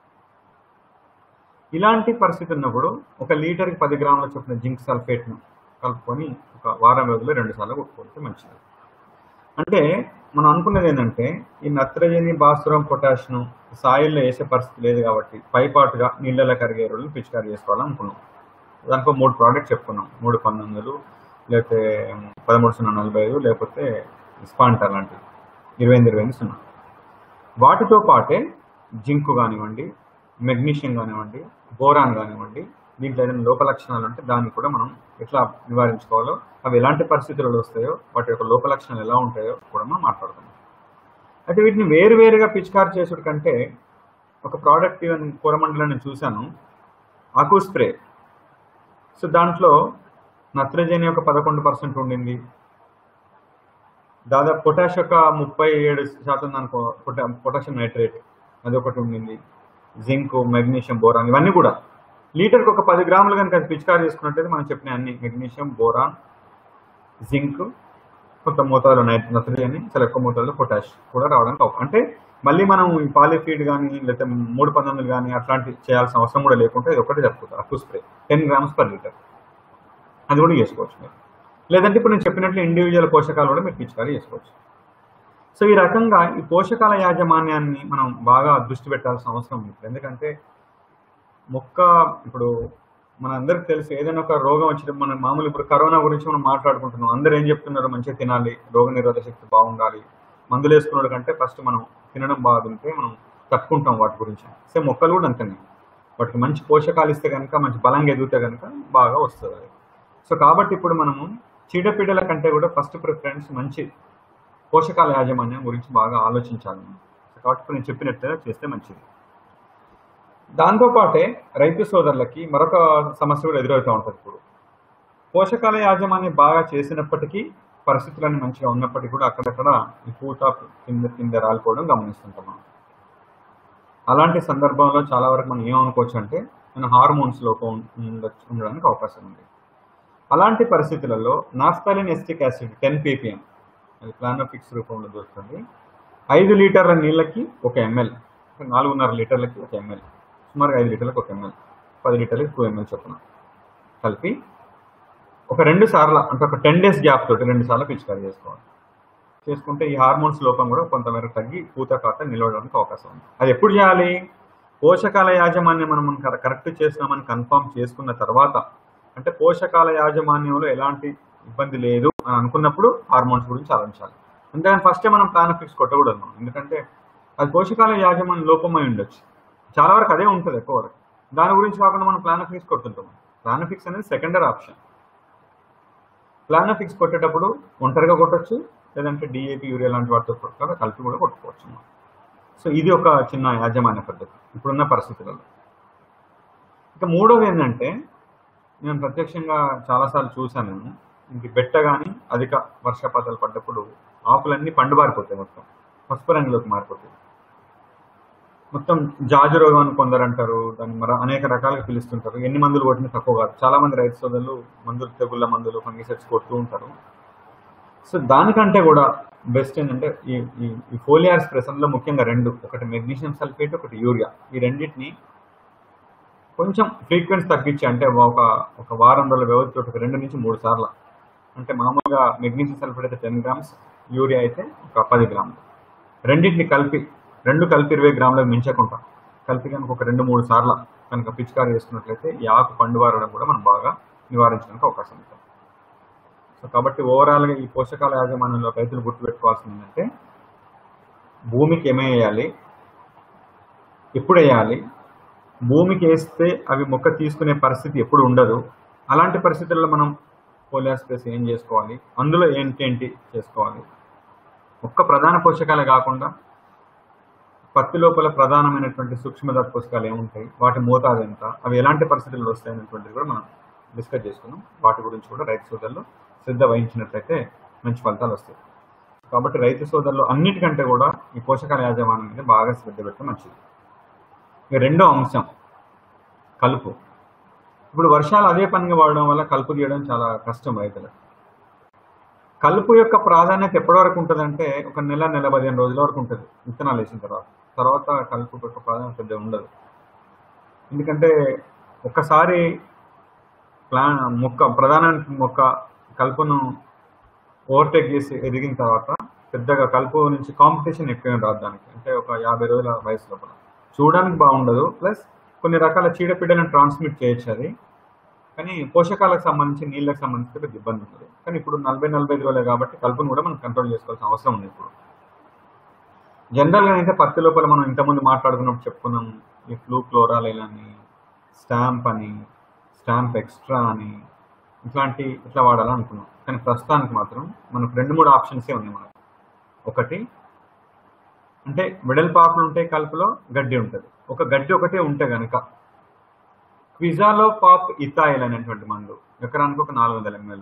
ఇలాంటి పరిస్థితి ఉన్నప్పుడు ఒక లీటర్కి పది గ్రాముల చొప్పున జింక్ సల్ఫేట్ను కలుపుకొని ఒక వారం వ్యవధిలో రెండు సార్లు కొట్టుకుంటే మంచిది అంటే మనం అనుకున్నది ఏంటంటే ఈ నత్రజని భాస్వరం పొటాషియం సాయిల్లో వేసే పరిస్థితి లేదు కాబట్టి పైపాటుగా నీళ్ళలో కరిగే ఎరువులను పిచికారి చేసుకోవాలని అనుకున్నాం దానికి మూడు ప్రోడక్ట్స్ చెప్పుకున్నాం మూడు పంతొమ్మిదిలు లేకపోతే పదమూడు సున్నా నలభై ఐదు లేకపోతే స్పాంట్ అలాంటివి ఇరవై ఎనిమిది ఇరవై ఎనిమిది సున్నా వాటితో పాటే జింక్ కానివ్వండి మెగ్నీషియం కానివ్వండి బోరాన్ కానివ్వండి దీంట్లో ఏదైనా లోప లక్షణాలు ఉంటే దాన్ని కూడా మనం ఎట్లా నివారించుకోవాలో అవి ఎలాంటి పరిస్థితులలో వస్తాయో వాటి యొక్క లోప లక్షణాలు ఎలా ఉంటాయో కూడా మనం మాట్లాడుతున్నాం అయితే వీటిని వేరువేరుగా పిచికారి చేసుడు కంటే ఒక ప్రోడక్ట్ ఈవెన్ కూరమండలం నేను చూశాను ఆకు స్ప్రే సో దాంట్లో నత్రజని ఒక పదకొండు పర్సెంట్ ఉండింది దాదాపు పొటాష్ ఒక ముప్పై ఏడు శాతం దానికి పొటా పొటాషియం నైట్రేట్ అది ఒకటి ఉండింది జింక్ మెగ్నీషియం బోరాన్ ఇవన్నీ కూడా లీటర్కి ఒక పది గ్రాములు కనుక అది పిచికారి చేసుకున్నట్టయితే మనం చెప్పిన అన్ని మెగ్నీషియం బోరాన్ జింక్ కొంత మోతాదులో నైట్ నత్రజని చాలా ఎక్కువ మోతాదులో పొటాష్ కూడా రావడానికి అవకాశం అంటే మళ్ళీ మనం ఈ పాలిఫీడ్ కానీ లేకపోతే మూడు పంతొమ్మిది కానీ అట్లాంటి చేయాల్సిన అవసరం కూడా లేకుంటే ఇది ఒకటి సరిపోతుంది అక్కు spray ten grams per litre అది కూడా చేసుకోవచ్చు మీరు లేదంటే ఇప్పుడు నేను చెప్పినట్లు ఇండివిజువల్ పోషకాలు కూడా మీరు పిచికారీ చేసుకోవచ్చు సో ఈ రకంగా ఈ పోషకాల యాజమాన్యాన్ని మనం బాగా దృష్టి పెట్టాల్సిన అవసరం ఉంది ఎందుకంటే మొక్క ఇప్పుడు మన అందరికి తెలుసు ఏదైనా ఒక రోగం వచ్చినప్పుడు మనం మామూలు ఇప్పుడు కరోనా గురించి మనం మాట్లాడుకుంటున్నాం అందరూ ఏం చెప్తున్నారు మంచిగా తినాలి రోగ నిరోధక శక్తి బాగుండాలి మందులు వేసుకున్నాడు కంటే ఫస్ట్ మనం తినడం బాగా తింటే మనం తట్టుకుంటాం వాటి గురించి సో మొక్కలు కూడా అంతనే వాటికి మంచి పోషకాలు ఇస్తే కనుక మంచి బలంగా ఎదిగితే కనుక బాగా వస్తుంది అది సో కాబట్టి ఇప్పుడు మనము చీడపీడల కంటే కూడా ఫస్ట్ ప్రిఫరెన్స్ మంచి పోషకాల యాజమాన్యం గురించి బాగా ఆలోచించాలి మనం. సో కాబట్టి ఇప్పుడు నేను చెప్పినట్టుగా చేస్తే మంచిది దాంతోపాటే రైతు సోదరులకి మరొక సమస్య కూడా ఎదురవుతూ ఉంటుంది ఇప్పుడు పోషకాల యాజమాన్యం బాగా చేసినప్పటికీ పరిస్థితులన్నీ మంచిగా ఉన్నప్పటికీ కూడా అక్కడక్కడ ఈ పూత కింద కింద రాలిపోవడం గమనిస్తుంటాం మనం అలాంటి సందర్భంలో చాలా వరకు మనం ఏమనుకోవచ్చు అంటే మన హార్మోన్స్ లోపం ఉండొచ్చు ఉండడానికి అవకాశం ఉంది అలాంటి పరిస్థితులలో naphthalene acetic acid ten PPM అది ప్లానోఫిక్స్ రూపంలో దొరుకుతుంది ఐదు లీటర్ల నీళ్ళకి ఒక ఎంఎల్ నాలుగున్నర లీటర్లకి ఒక ఎంఎల్ సుమారుగా ఐదు లీటర్లకు ఒక ఎంఎల్ పది లీటర్లకి టూ ఎంఎల్ చొప్పున కలిపి ఒక రెండు సార్లు అంటే ఒక టెన్ డేస్ గ్యాప్ తోటి రెండు సార్లు పిచికారీ చేసుకోవాలి చేసుకుంటే ఈ హార్మోన్స్ లోపం కూడా కొంతమేర తగ్గి పూత కాత నిలవడానికి అవకాశం ఉంది అది ఎప్పుడు చేయాలి పోషకాల యాజమాన్యం మనం కర- కరెక్ట్ చేసినామని కన్ఫర్మ్ చేసుకున్న తర్వాత అంటే పోషకాల యాజమాన్యంలో ఎలాంటి ఇబ్బంది లేదు అని అనుకున్నప్పుడు హార్మోన్స్ గురించి ఆలోచించాలి అంతేగాని ఫస్టే మనం ప్లాన్ ఫిక్స్ కొట్టకూడదు మనం ఎందుకంటే అది పోషకాల యాజమాన్యం లోపమై ఉండొచ్చు చాలా వరకు అదే ఉంటుంది ఎక్కువ వరకు దాని గురించి కాకుండా మనం ప్లాన్ ఫిక్స్ కొట్టుంటాం ప్లాన్ ఫిక్స్ అనేది సెకండరీ ఆప్షన్ ప్లాన్ ఫిక్స్ కొట్టేటప్పుడు ఒంటరిగా కొట్టొచ్చు లేదంటే డిఏపి యూరియా లాంటి వాటితో కొట్టుకొని కలిపి కూడా కొట్టుకోవచ్చు మనం. సో ఇది ఒక చిన్న యాజమాన్య పద్ధతి ఇప్పుడున్న పరిస్థితులలో ఇక మూడోది ఏంటంటే నేను ప్రత్యక్షంగా చాలాసార్లు చూశాను నేను ఇంక బెట్ట కానీ అధిక వర్షపాతాలు పడ్డప్పుడు ఆకులన్నీ పండుబారిపోతాయి మొత్తం పసుపు రంగులోకి మారిపోతాయి మొత్తం జాజు రోగం అని కొందరు అంటారు దాన్ని మరి అనేక రకాలుగా పిలుస్తుంటారు ఎన్ని మందులు కొట్టినా తక్కువ కాదు చాలా మంది రైతు సోదరులు మందులు తెగుళ్ళ మందులు ఫంగిసైడ్స్ కొడుతూ ఉంటారు సో దానికంటే కూడా బెస్ట్ ఏంటంటే ఈ ఈ ఈ ఫోలియార్ స్ప్రెసన్లో ముఖ్యంగా రెండు ఒకటి మెగ్నీషియం సల్ఫేట్ ఒకటి యూరియా ఈ రెండింటిని కొంచెం ఫ్రీక్వెన్స్ తగ్గించి అంటే ఒక ఒక వారం రోజుల వ్యవధితో ఒక రెండు నుంచి మూడు సార్లు అంటే మామూలుగా మెగ్నీషియం సల్ఫేట్ అయితే టెన్ గ్రామ్స్ యూరియా అయితే ఒక పది గ్రాములు రెండింటిని కలిపి రెండు కలిపి ఇరవై గ్రాములకు మించకుండా కలిపి కనుక ఒక రెండు మూడు సార్లు కనుక పిచికారీ చేసుకున్నట్లయితే ఈ ఆకు పండువారడం కూడా మనం బాగా నివారించడానికి అవకాశం ఉంటుంది సో కాబట్టి ఓవరాల్గా ఈ పోషకాల యాజమాన్యంలో రైతులు గుర్తుపెట్టుకోవాల్సింది ఏంటంటే భూమికి ఏమేయాలి ఎప్పుడు వేయాలి భూమికి వేస్తే అవి మొక్క తీసుకునే పరిస్థితి ఎప్పుడు ఉండదు అలాంటి పరిస్థితుల్లో మనం పోలియర్ స్ప్రేస్ ఏం చేసుకోవాలి అందులో ఏంటేంటి చేసుకోవాలి ఒక్క ప్రధాన పోషకాలే కాకుండా పత్తి లోపల ప్రధానమైనటువంటి సూక్ష్మదత్త పోషకాలు ఏముంటాయి వాటి మోతాదు ఎంత అవి ఎలాంటి పరిస్థితుల్లో వస్తాయి అనేటువంటిది కూడా మనం డిస్కస్ చేసుకున్నాం వాటి గురించి కూడా రైతు సోదరులు శ్రద్ధ వహించినట్లయితే మంచి ఫలితాలు వస్తాయి కాబట్టి రైతు సోదరులు అన్నిటికంటే కూడా ఈ పోషకాల యాజమాన్యం మీద బాగా శ్రద్ధ పెట్టడం మంచిది ఇక రెండో అంశం కలుపు ఇప్పుడు వర్షాలు అదే పనిగా వాడడం వల్ల కలుపు తీయడం చాలా కష్టం రైతులకు కలుపు యొక్క ప్రాధాన్యత ఎప్పటి వరకు ఉంటుందంటే ఒక నెల నెల పదిహేను రోజుల వరకు ఉంటుంది విత్తనాలు వేసిన తర్వాత తర్వాత కలుపు యొక్క ప్రాధాన్యత పెద్దగా ఉండదు ఎందుకంటే ఒక్కసారి ప్లాన్ మొక్క ప్రధాన మొక్క కలుపును ఓవర్టేక్ చేసి ఎదిగిన తర్వాత పెద్దగా కలుపు నుంచి కాంపిటీషన్ ఎక్కువ రాదు దానికి అంటే ఒక యాభై రోజుల వయసు లోపల చూడడానికి బాగుండదు ప్లస్ కొన్ని రకాల చీడపీడలను ట్రాన్స్మిట్ చేయొచ్చు అది కానీ పోషకాలకు సంబంధించి నీళ్ళకి సంబంధించి పెద్ద ఇబ్బంది ఉంటుంది కానీ ఇప్పుడు నలభై నలభై ఐదు రోజులే కాబట్టి కలుపును కూడా మనం కంట్రోల్ చేసుకోవాల్సిన అవసరం ఉంది ఇప్పుడు జనరల్గా అయితే పత్తి లోపల మనం ఇంతకుముందు మాట్లాడుకున్నప్పుడు చెప్పుకున్నాం ఈ ఫ్లూ క్లోరాలైల్ అని స్టాంప్ అని స్టాంప్ ఎక్స్ట్రా అని ఇట్లాంటి ఇట్లా వాడాలనుకున్నాం కానీ ప్రస్తుతానికి మాత్రం మనకు రెండు మూడు ఆప్షన్సే ఉన్నాయి మనకు ఒకటి అంటే వెడల్పాకులు ఉంటాయి కలుపులో గడ్డి ఉంటుంది ఒక గడ్డి ఒకటే ఉంటే గనక క్విజాలో పాప్ ఇథాయిల్ అనేటువంటి మందు ఎకరానికి ఒక నాలుగు వందల ఎంఎల్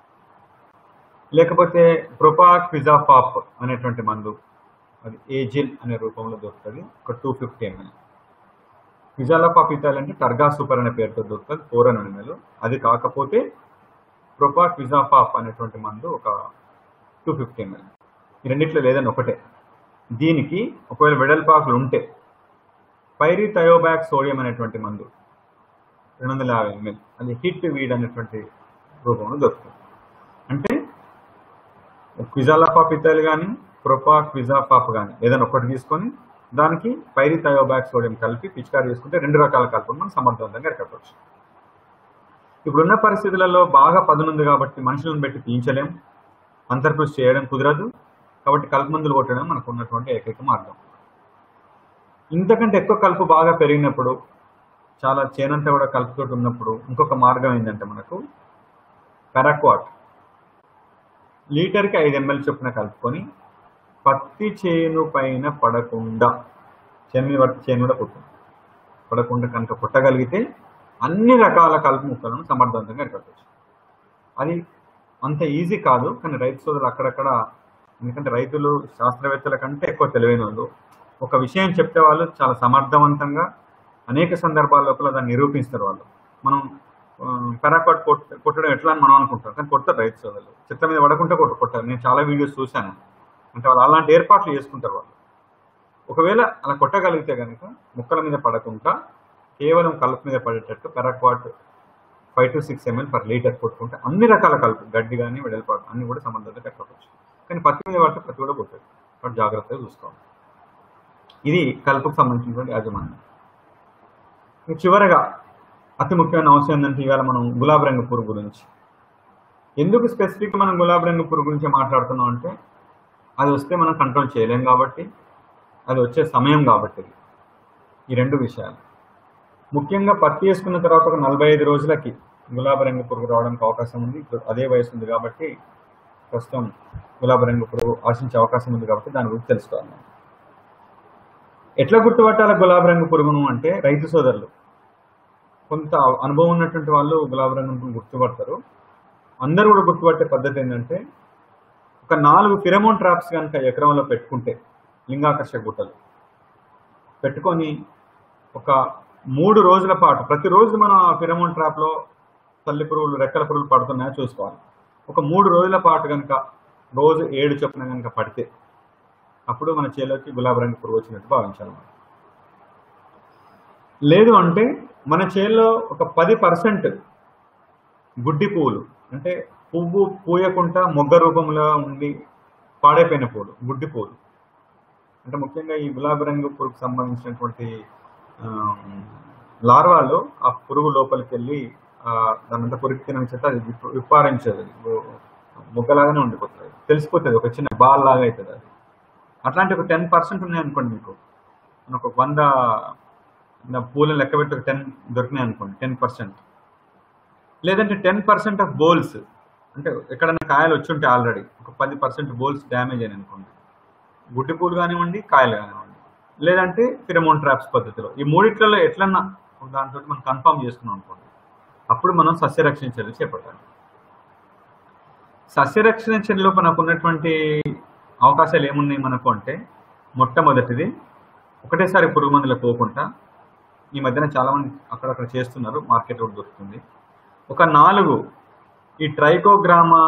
లేకపోతే ప్రొపా క్విజా పాప్ అనేటువంటి మందు అది ఏజిల్ అనే రూపంలో దొరుకుతుంది ఒక టూ ఫిఫ్టీ ఎంఎల్ క్విజాలో పాప్ ఇథాయిల్ అంటే టర్గా సూపర్ అనే పేరుతో దొరుకుతుంది ఫోర్ హండ్రెడ్ ఎంఎల్ అది కాకపోతే ప్రొపా క్విజా పాప్ అనేటువంటి మందు ఒక టూ ఫిఫ్టీ ఎంఎల్ ఈ రెండిట్లో లేదని ఒకటే దీనికి ఒకవేళ వెడల్పాకులు ఉంటే పైరీ థయోబ్యాక్ సోడియం అనేటువంటి మందు రెండు వందల యాభై ఎంఎల్ అది హిట్ వీడ్ అనేటువంటి రూపంలో దొరుకుతుంది అంటే క్విజాలా పాప్ ఇత్తాలు కానీ ప్రొపా క్విజా పాప్ కానీ ఏదైనా ఒకటి తీసుకొని దానికి పైరీ థయోబ్యాక్ సోడియం కలిపి పిచికారీ చేసుకుంటే రెండు రకాల కలుపును మనం సమర్థవంతంగా ఎరకవచ్చు ఇప్పుడున్న పరిస్థితులలో బాగా పదునుంది కాబట్టి మనుషులను పెట్టి తీయించలేం అంతర్కృషి చేయడం కుదరదు కాబట్టి కలుపు మందులు కొట్టడం మనకు ఉన్నటువంటి ఏకైక మార్గం ఇంతకంటే ఎక్కువ కలుపు బాగా పెరిగినప్పుడు చాలా చేనంతా కూడా కలుపుతోటి ఉన్నప్పుడు ఇంకొక మార్గం ఏంటంటే మనకు పెరాక్వాట్ లీటర్కి ఐదు ఎంఎల్ చొప్పున కలుపుకొని పత్తి చేను పైన పడకుండా చేను మీద పడితే చేను కూడా పుట్టింది పడకుండా కనుక పుట్టగలిగితే అన్ని రకాల కలుపు ముక్కలను సమర్థవంతంగా అరికట్టవచ్చు అది అంత ఈజీ కాదు కానీ రైతు సోదరులు అక్కడక్కడ ఎందుకంటే రైతులు శాస్త్రవేత్తల కంటే ఎక్కువ తెలివైన వాళ్ళు ఒక విషయం చెప్తే వాళ్ళు చాలా సమర్థవంతంగా అనేక సందర్భాల లోపల దాన్ని నిరూపిస్తారు వాళ్ళు మనం పెరాకాట్ కొట్ కొట్టడం ఎట్లా అని మనం అనుకుంటాం కానీ కొడతారు రైతు సోదరులు చెత్త మీద పడకుండా కొట్ట కొట్టారు నేను చాలా వీడియోస్ చూశాను అంటే వాళ్ళు అలాంటి ఏర్పాట్లు చేసుకుంటారు వాళ్ళు ఒకవేళ అలా కొట్టగలిగితే కనుక ముక్కల మీద పడకుండా కేవలం కలుపు మీద పడేటట్టు paraquat five to six ML per litre కొట్టుకుంటే అన్ని రకాల కలుపు గడ్డి కానీ వెడల్పాటు అన్ని కూడా సమర్థంగా కట్టవచ్చు కానీ పత్తి మీద పడితే పత్తి కూడా కొట్టదు కాబట్టి జాగ్రత్తగా చూసుకోవాలి ఇది కలుపుకు సంబంధించినటువంటి యాజమాన్యం ఇక చివరగా అతి ముఖ్యమైన అవసరం ఏంటంటే ఇవాళ మనం గులాబీ రంగు పురుగు గురించి ఎందుకు స్పెసిఫిక్ మనం గులాబీ రంగు పురుగు గురించి మాట్లాడుతున్నాం అంటే అది వస్తే మనం కంట్రోల్ చేయలేం కాబట్టి అది వచ్చే సమయం కాబట్టి ఇది. ఈ రెండు విషయాలు ముఖ్యంగా పత్తి వేసుకున్న తర్వాత ఒక నలభై ఐదు రోజులకి గులాబీ రంగు పురుగు రావడానికి అవకాశం ఉంది ఇప్పుడు అదే వయసు ఉంది కాబట్టి ప్రస్తుతం గులాబీ రంగు పురుగు ఆశించే అవకాశం ఉంది కాబట్టి దాని గురించి తెలుసుకోవాలి మనం. ఎట్లా గుర్తుపట్టాలి గులాబీ రంగు పురుగును అంటే రైతు సోదరులు కొంత అనుభవం ఉన్నటువంటి వాళ్ళు గులాబీ రంగు పురుగును గుర్తుపడతారు అందరూ కూడా గుర్తుపట్టే పద్ధతి ఏంటంటే ఒక నాలుగు ఫిరమోన్ ట్రాప్స్ కనుక ఎకరంలో పెట్టుకుంటే లింగాకర్షక గుట్టలు పెట్టుకొని ఒక మూడు రోజుల పాటు ప్రతిరోజు మనం ఆ ఫిరమోన్ ట్రాప్లో తల్లి పురుగులు రెక్కల పురుగులు పడుతున్నాయో చూసుకోవాలి ఒక మూడు రోజుల పాటు కనుక రోజు ఏడు చొప్పున కనుక పడితే అప్పుడు మన చేలోకి గులాబీ రంగు పురుగు వచ్చినట్టు భావించాలి మనం. లేదు అంటే మన చేల్లో ఒక పది పర్సెంట్ గుడ్డి పువ్వులు అంటే పువ్వు పూయకుండా మొగ్గ రూపంలో ఉండి పాడైపోయిన పూలు గుడ్డి పూలు అంటే ముఖ్యంగా ఈ గులాబీ రంగు పురుగుకు సంబంధించినటువంటి ఆ, లార్వాలు ఆ పురుగు లోపలికి వెళ్ళి ఆ, దానంతా పురుగు తినడం చేత అది విప్ప- విప్పారించదు అది. ఓ- మొగ్గలాగానే ఉండిపోతుంది తెలిసిపోతుంది ఒక చిన్న బాల్ లాగా అవుతుంది అది అట్లాంటి ఒక టెన్ పర్సెంట్ ఉన్నాయి అనుకోండి మీకు మనకు ఒక వంద నా పూలను లెక్క పెట్టి ఒక టెన్ దొరికినాయి అనుకోండి టెన్ పర్సెంట్ లేదంటే టెన్ పర్సెంట్ ఆఫ్ బోల్స్ అంటే ఎక్కడైనా కాయలు వచ్చి ఉంటే ఆల్రెడీ ఒక పది పర్సెంట్ బోల్స్ డ్యామేజ్ అయినాయి అనుకోండి గుడ్డి పూలు కానివ్వండి కాయలు కానివ్వండి లేదంటే ఫిరమోన్ ట్రాప్స్ పద్ధతిలో ఈ మూడిట్లలో ఎట్లన్నా దాంతో మనం కన్ఫర్మ్ చేసుకున్నాం అనుకోండి అప్పుడు మనం సస్యరక్షణ చర్యలు చేపట్టాలి సస్యరక్షణ చర్యలో మనకు ఉన్నటువంటి అవకాశాలు ఏమున్నాయి మనకు అంటే మొట్టమొదటిది ఒకటేసారి పురుగు మందులకు పోకుండా ఈ మధ్యన చాలామంది అక్కడక్కడ చేస్తున్నారు మార్కెట్ కూడా దొరుకుతుంది ఒక నాలుగు ఈ ట్రైకోగ్రామా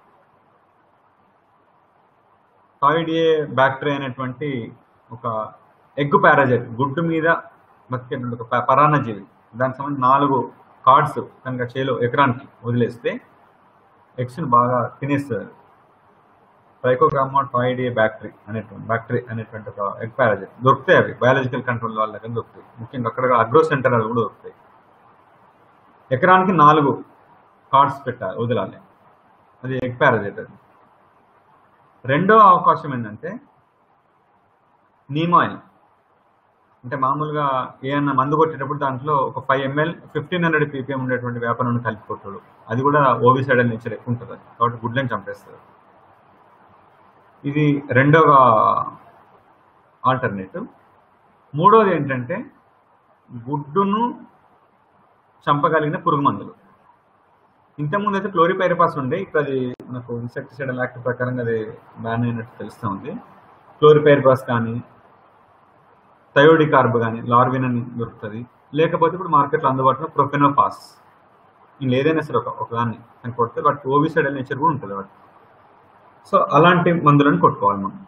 థాయిడియే బ్యాక్టీరియా అనేటువంటి ఒక ఎగ్ పారాజైట్ గుడ్డు మీద బతికేటువంటి ఒక ప- పరాన్నజీవి దానికి సంబంధించి నాలుగు కార్డ్స్ కనుక చేలో ఎకరానికి వదిలేస్తే ఎగ్స్ని బాగా తినేస్తుంది ట్రైకోగ్రామా టాయిడియే బ్యాక్టరీ అనేటువంటి బ్యాక్టరీ అనేటువంటి ఒక ఎగ్ పారాజైట్ దొరుకుతాయి అవి బయాలజికల్ కంట్రోల్ వాళ్ళ దగ్గర దొరుకుతాయి ముఖ్యంగా అక్కడ అగ్రో సెంటర్ అది కూడా దొరుకుతాయి ఎకరానికి నాలుగు కార్డ్స్ పెట్టాలి వదలాలి అది ఎగ్ పారాజైట్ అది రెండో అవకాశం ఏంటంటే నీమ్ ఆయిల్ అంటే మామూలుగా ఏమన్నా మందు కొట్టేటప్పుడు దాంట్లో ఒక five ML fifteen hundred PPM ఉండేటువంటి వ్యాపారం కలిపి కొట్టడు అది కూడా ఓవిసైడల్ నేచర్ ఎక్కువ ఉంటుంది అది. కాబట్టి గుడ్లను చంపేస్తుంది ఇది రెండవ ఆల్టర్నేటివ్ మూడోది ఏంటంటే గుడ్డును చంపగలిగిన పురుగు మందులు ఇంతకుముందు అయితే క్లోరిపైరపాస్ ఉండే ఇప్పుడు అది మనకు ఇన్సెక్టిసైడల్ యాక్ట్ ప్రకారంగా అది బ్యాన్ అయినట్టు తెలుస్తూ ఉంది క్లోరిపైరపాస్ కానీ థయోడికార్బ్ కానీ లార్విన్ అని దొరుకుతుంది లేకపోతే ఇప్పుడు మార్కెట్లో అందుబాటులో ప్రొఫెనోపాస్ ఇంక ఏదైనా సరే ఒక ఒకదాన్ని అని కొడితే వాటికి ఓవిసైడల్ నేచర్ కూడా ఉంటుంది వాటి సో అలాంటి మందులను కొట్టుకోవాలి మనం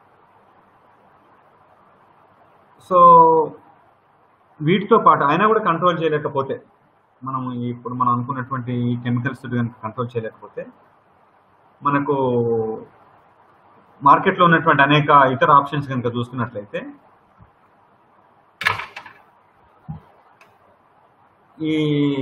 సో వీటితో పాటు అయినా కూడా కంట్రోల్ చేయలేకపోతే మనం ఈ- ఇప్పుడు మనం అనుకున్నటువంటి ఈ కెమికల్స్ కనుక కంట్రోల్ చేయలేకపోతే మనకు మార్కెట్లో ఉన్నటువంటి అనేక ఇతర ఆప్షన్స్ కనుక చూసుకున్నట్లయితే ఈ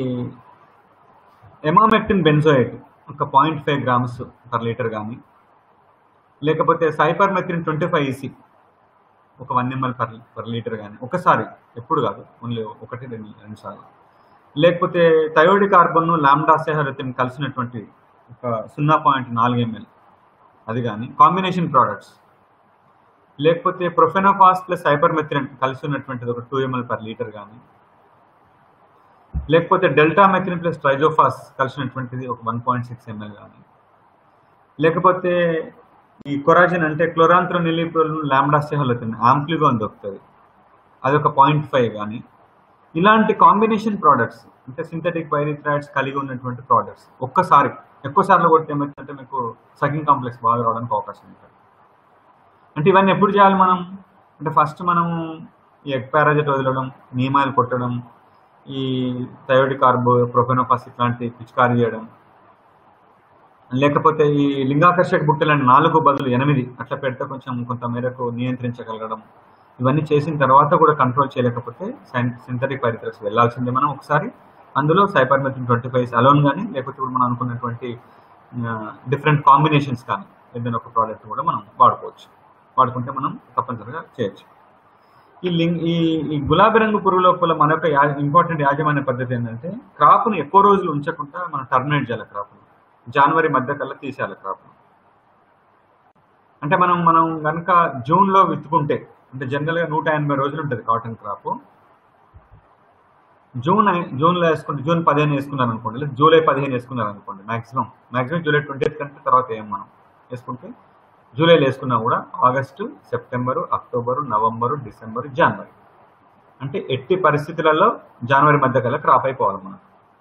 ఎమామెక్టిన్ బెన్జోయేట్ ఒక point five grams per litre కానీ లేకపోతే సైపర్మెథిన్ ట్వంటీ ఫైవ్ ఈసీ ఒక one ML per per litre కానీ ఒకసారి ఎప్పుడు కాదు ఓన్లీ ఒకటి రెండు రెండు సార్లు లేకపోతే థయోడి కార్బన్ లాండాసెహరతిన్ కలిసినటువంటి ఒక సున్నా పాయింట్ నాలుగు ఎంఎల్ అది కానీ కాంబినేషన్ ప్రోడక్ట్స్ లేకపోతే ప్రొఫెనోఫాస్ ప్లస్ హైపర్మెథిన్ కలిసి ఉన్నటువంటిది ఒక టూ ఎంఎల్ పర్ లీటర్ కానీ లేకపోతే డెల్టా మెథిన్ ప్లస్ ట్రైజోఫాస్ కలిసినటువంటిది ఒక వన్ పాయింట్ సిక్స్ ఎంఎల్ కానీ లేకపోతే ఈ కొరాజిన్ అంటే క్లోరాంత్రో నిలిప్రోల్ లాంబ్డాసెహలతిన్ ఆంప్లిగో అని దొరుకుతుంది అది ఒక పాయింట్ ఫైవ్ కానీ ఇలాంటి కాంబినేషన్ ప్రోడక్ట్స్ అంటే సింథటిక్ పైరిథ్రాయిడ్స్ కలిగి ఉన్నటువంటి ప్రోడక్ట్స్ ఒక్కసారి ఎక్కువ సార్లు కొడితే ఏమవుతుందంటే మీకు సకింగ్ కాంప్లెక్స్ బాగా రావడానికి అవకాశం ఉంటుంది అంటే ఇవన్నీ ఎప్పుడు చేయాలి మనం అంటే ఫస్ట్ మనం ఈ ఎగ్ పారాజెట్ వదలడం నియమాలు కొట్టడం ఈ థయోడి కార్బో ప్రొఫెనోఫాస్ ఇట్లాంటి పిచికారీ చేయడం లేకపోతే ఈ లింగాకర్షక బుట్టలని నాలుగు బదులు ఎనిమిది అట్లా పెడితే కొంచెం కొంత మేరకు నియంత్రించగలగడం ఇవన్నీ చేసిన తర్వాత కూడా కంట్రోల్ చేయలేకపోతే సింథటిక్ పైరిథ్రక్స్ వెళ్ళాల్సిందే మనం ఒకసారి అందులో సైపర్మెథిన్ ట్వంటీ ఫైవ్ అలోన్ కానీ లేకపోతే ఇప్పుడు మనం అనుకున్నటువంటి డిఫరెంట్ కాంబినేషన్స్ కానీ ఏదైనా ఒక ప్రోడక్ట్ కూడా మనం వాడుకోవచ్చు వాడుకుంటే మనం తప్పనిసరిగా చేయొచ్చు ఈ లింగ్ ఈ ఈ గులాబీ రంగు పురుగు లోపల మన యొక్క ఇంపార్టెంట్ యాజమాన్య పద్ధతి ఏంటంటే క్రాప్ను ఎక్కువ రోజులు ఉంచకుండా మనం టర్మినేట్ చేయాలి క్రాప్ను జనవరి మధ్య కల్లా తీసేయాలి క్రాప్ను అంటే మనం మనం కనుక జూన్లో విత్తుకుంటే అంటే జనరల్గా నూట ఎనభై రోజులు ఉంటుంది కాటన్ క్రాప్ జూన్ ఐ- జూన్లో వేసుకుంటే జూన్ పదిహేను వేసుకున్నారు అనుకోండి లేదా జూలై పదిహేను వేసుకున్నారు అనుకోండి maximum maximum July twenty eighth కంటే తర్వాత ఏం మనం వేసుకుంటే జూలైలో వేసుకున్నా కూడా August September October November December జనవరి అంటే ఎట్టి పరిస్థితులలో జనవరి మధ్య కల్లా క్రాప్ అయిపోవాలి మనం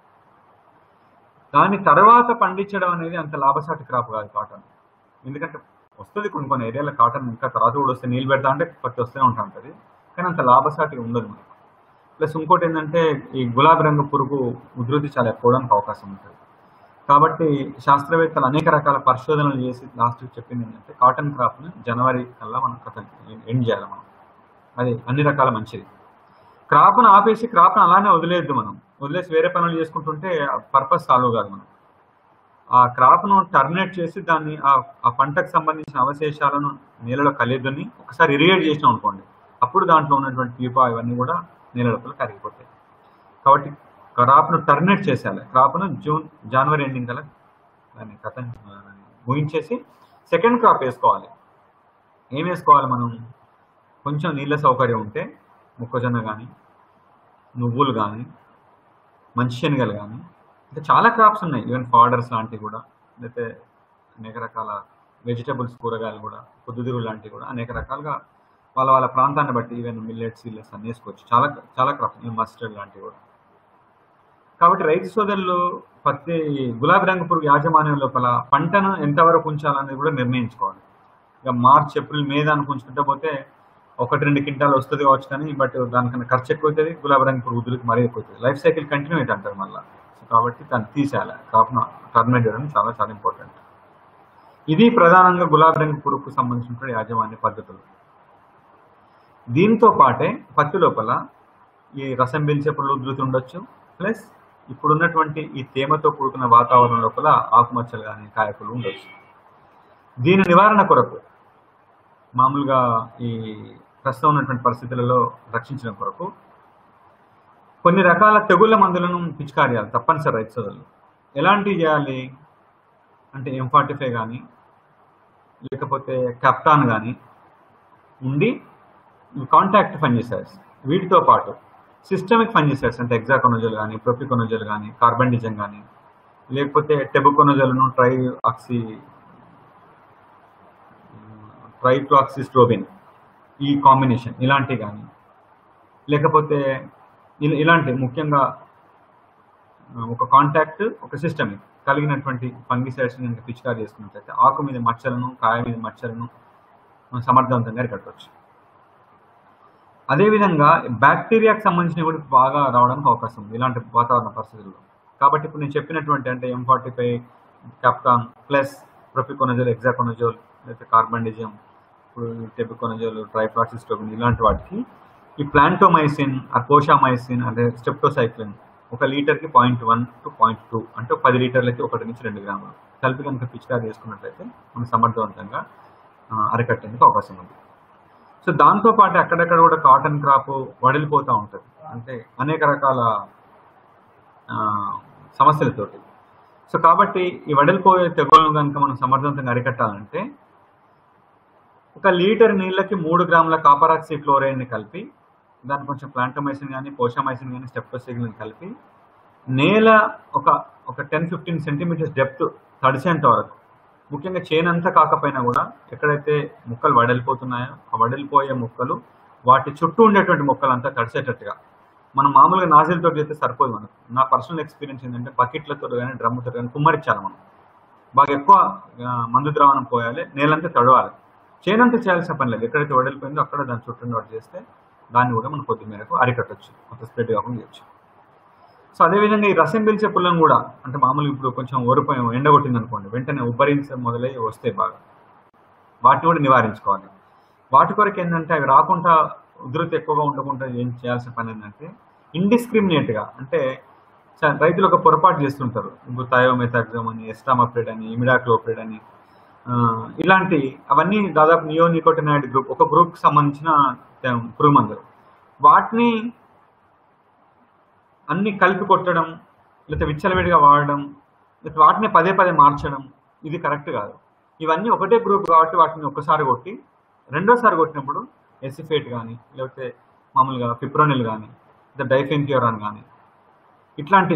దాని తర్వాత పండించడం అనేది అంత లాభసాటి క్రాప్ కాదు కాటన్ ఎందుకంటే వస్తుంది కొన్ని కొన్ని ఏరియాలో కాటన్ ఇంకా తర్వాత కూడా వస్తే నీళ్ళు పెడతా అంటే పత్తి వస్తూనే ఉంటా ఉంటుంది కానీ అంత లాభసాటిగా ఉండదు మనకు ప్లస్ ఇంకోటి ఏంటంటే ఈ గులాబీ రంగు పురుగు ఉధృతి చాలా ఎక్కువడానికి అవకాశం ఉంటుంది కాబట్టి శాస్త్రవేత్తలు అనేక రకాల పరిశోధనలు చేసి లాస్ట్ చెప్పింది ఏంటంటే కాటన్ క్రాప్ని జనవరి కల్లా మనం కథ ఎండ్ చేయాలి మనం అది అన్ని రకాల మంచిది క్రాప్ను ఆపేసి క్రాప్ను అలానే వదిలేయద్దు మనం వదిలేసి వేరే పనులు చేసుకుంటుంటే పర్పస్ సాల్వ్ కాదు మనం ఆ క్రాప్ను టర్మినేట్ చేసి దాన్ని ఆ ఆ పంటకు సంబంధించిన అవశేషాలను నేలలో కలియద్దని ఒకసారి ఇరిగేట్ చేసినాం అనుకోండి అప్పుడు దాంట్లో ఉన్నటువంటి పీపా ఇవన్నీ కూడా నేల లోపల కరిగిపోతాయి కాబట్టి క్రాప్ను టర్మినేట్ చేసేయాలి క్రాప్ను జూన్ జనవరి ఎండింగ్ కల్లా దాన్ని కథ ముగించేసి సెకండ్ క్రాప్ వేసుకోవాలి ఏం వేసుకోవాలి మనం కొంచెం నీళ్ళ సౌకర్యం ఉంటే మొక్కజొన్న కానీ నువ్వులు కానీ మంచి శనగలు కానీ అంటే చాలా క్రాప్స్ ఉన్నాయి ఈవెన్ ఫాడర్స్ లాంటివి కూడా లేకపోతే అనేక రకాల వెజిటబుల్స్ కూరగాయలు కూడా పొద్దుతిరుగులు లాంటివి కూడా అనేక రకాలుగా వాళ్ళ వాళ్ళ ప్రాంతాన్ని బట్టి ఈవెన్ మిల్లెట్స్ ఇల్లెట్స్ అన్ని వేసుకోవచ్చు చాలా చాలా క్రాప్స్ మస్టర్డ్ లాంటివి కూడా కాబట్టి రైతు సోదరులు పత్తి గులాబీ రంగు పురుగు యాజమాన్యం లోపల పంటను ఎంతవరకు ఉంచాలనేది కూడా నిర్ణయించుకోవాలి ఇక మార్చ్ ఏప్రిల్ మే దానికి ఉంచుకుంటే పోతే ఒకటి రెండు క్వింటాలు వస్తుంది కావచ్చు కానీ బట్ దానికన్నా ఖర్చు ఎక్కువ అవుతుంది గులాబీ రంగు పురుగు ఉధృతి మరీ ఎక్కువ అవుతుంది లైఫ్ సైకిల్ కంటిన్యూ అయితే అంటారు మళ్ళీ సో కాబట్టి దాన్ని తీసేయాలి క్రాప్ను టర్మినేట్ చేయడం చాలా చాలా ఇంపార్టెంట్ ఇది ప్రధానంగా గులాబీ రంగు పురుగుకు సంబంధించిన యాజమాన్య పద్ధతులు దీంతో పాటే పత్తి లోపల ఈ రసం పీల్చే పురుగు ఉధృతి ఉండొచ్చు ప్లస్ ఇప్పుడున్నటువంటి ఈ తేమతో కూడుకున్న వాతావరణం లోపల ఆకుమచ్చలు కానీ కాయకులు ఉండొచ్చు దీని నివారణ కొరకు మామూలుగా ఈ ప్రస్తుతం ఉన్నటువంటి పరిస్థితులలో రక్షించడం కొరకు కొన్ని రకాల తెగుళ్ళ మందులను పిచికారీ చేయాలి తప్పనిసరి రైతు సోదరులు ఎలాంటివి చేయాలి అంటే ఎం ఫార్టీ ఫైవ్ కానీ లేకపోతే కెప్టాన్ కానీ ఉండి కాంటాక్ట్ ఫంజిసైడ్స్ వీటితో పాటు సిస్టమిక్ ఫంజిసైడ్స్ అంటే ఎగ్జాకొనజల్ కానీ ప్రొపికొనజల్ కానీ కార్బండిజం కానీ లేకపోతే టెబుకొనజల్ను ట్రై ఆక్సి ట్రైక్లాక్సిస్ట్రోబిన్ ఈ కాంబినేషన్ ఇలాంటివి కానీ లేకపోతే ఇల- ఇలాంటి ముఖ్యంగా ఆ, ఒక కాంటాక్ట్ ఒక సిస్టమిక్ కలిగినటువంటి ఫంగిసైడ్స్ కనుక పిచికారి చేసుకున్నట్లయితే ఆకు మీద మచ్చలను కాయ మీద మచ్చలను మనం సమర్థవంతంగా అరికట్టవచ్చు అదేవిధంగా బ్యాక్టీరియాకి సంబంధించినవి కూడా బాగా రావడానికి అవకాశం ఉంది ఇలాంటి వాతావరణ పరిస్థితుల్లో కాబట్టి ఇప్పుడు నేను చెప్పినటువంటి అంటే ఎం ఫార్టీ ఫైవ్ క్యాప్కాన్ ప్లస్ ప్రొపికొనజోల్ ఎగ్జాకొనజోల్ లేకపోతే కార్బండిజం ఇప్పుడు టెబికొనజోల్ ట్రైఫ్లాక్సిస్టోబిన్ ఇలాంటి వాటికి ఈ ప్లాంటోమైసిన్ అర్పోషామైసిన్ అంటే స్టెప్టోసైక్లిన్ ఒక లీటర్కి point one to point two అంటే పది లీటర్లకి ఒకటి నుంచి రెండు గ్రాములు కలిపి కనుక పిచికారి చేసుకున్నట్లయితే మనం సమర్థవంతంగా ఆ, అరికట్టేందుకు అవకాశం ఉంది సో దాంతో పాటు అక్కడక్కడ కూడా కాటన్ క్రాప్ వడిలిపోతూ ఉంటుంది అంటే అనేక రకాల ఆ, సమస్యలతోటి సో కాబట్టి ఈ వడిలిపోయే తెగులను కనుక మనం సమర్థవంతంగా అరికట్టాలంటే ఒక లీటర్ నీళ్ళకి మూడు గ్రాముల కాపరాక్సి క్లోరైడ్ని కలిపి దాన్ని కొంచెం ప్లాంటోమైసిన్ కానీ పోషామైసిన్ కానీ స్టెప్టోసిగ్లిన్ కలిపి నేల ఒక ఒక టెన్ ఫిఫ్టీన్ సెంటీమీటర్స్ డెప్త్ తడిసేంత వరకు ముఖ్యంగా చేను అంతా కాకపోయినా కూడా ఎక్కడైతే ముక్కలు వడలిపోతున్నాయో ఆ వడలిపోయే ముక్కలు వాటి చుట్టూ ఉండేటువంటి మొక్కలంతా తడిసేటట్టుగా మనం మామూలుగా నాజిల్తో చేస్తే సరిపోదు మనకు నా పర్సనల్ ఎక్స్పీరియన్స్ ఏంటంటే బకెట్లతో కానీ డ్రమ్ముతో కానీ కుమ్మరించాలి మనం బాగా ఎక్కువ ఆ, మందు ద్రావణం పోయాలి నేలంతా తడవాలి చేనంతా చేయాల్సిన పని లేదు ఎక్కడైతే వడలిపోయిందో అక్కడ దాని చుట్టూ వాటి చేస్తే దాన్ని కూడా మనం కొద్ది మేరకు అరికట్టచ్చు కొంత స్ప్రెడ్ కాకుండా చేయొచ్చు సో అదేవిధంగా ఈ రసం పీల్చే పుల్లను కూడా అంటే మామూలుగా ఇప్పుడు కొంచెం ఓరిపోయి ఎండగొట్టింది అనుకోండి వెంటనే ఉబ్బరించ మొదలై వస్తాయి బాగా వాటిని కూడా నివారించుకోవాలి వాటి కొరకు ఏంటంటే అవి రాకుండా ఉధృతి ఎక్కువగా ఉండకుండా ఏం చేయాల్సిన పని ఏంటంటే ఇండిస్క్రిమినేట్గా అంటే చ- రైతులు ఒక పొరపాటు చేస్తుంటారు ఇప్పుడు థయోమెథాక్సమ్ అని ఎస్టామప్రిడ్ అని ఇమిడాక్లోప్రిడ్ అని ఆ, ఇలాంటి అవన్నీ దాదాపు నియోనికోటినాయిడ్ గ్రూప్ ఒక గ్రూప్కి సంబంధించిన తె- పురుగు మందులు వాటిని అన్ని కలిపి కొట్టడం లేకపోతే విచ్చలవిడిగా వాడడం లేకపోతే వాటిని పదే పదే మార్చడం ఇది కరెక్ట్ కాదు ఇవన్నీ ఒకటే గ్రూప్ కాబట్టి వాటిని ఒక్కసారి కొట్టి రెండోసారి కొట్టినప్పుడు ఎసిఫేట్ కానీ లేకపోతే మామూలుగా ఫిప్రోనిల్ కానీ లేదా డైఫెన్క్యూరాన్ కానీ ఇట్లాంటి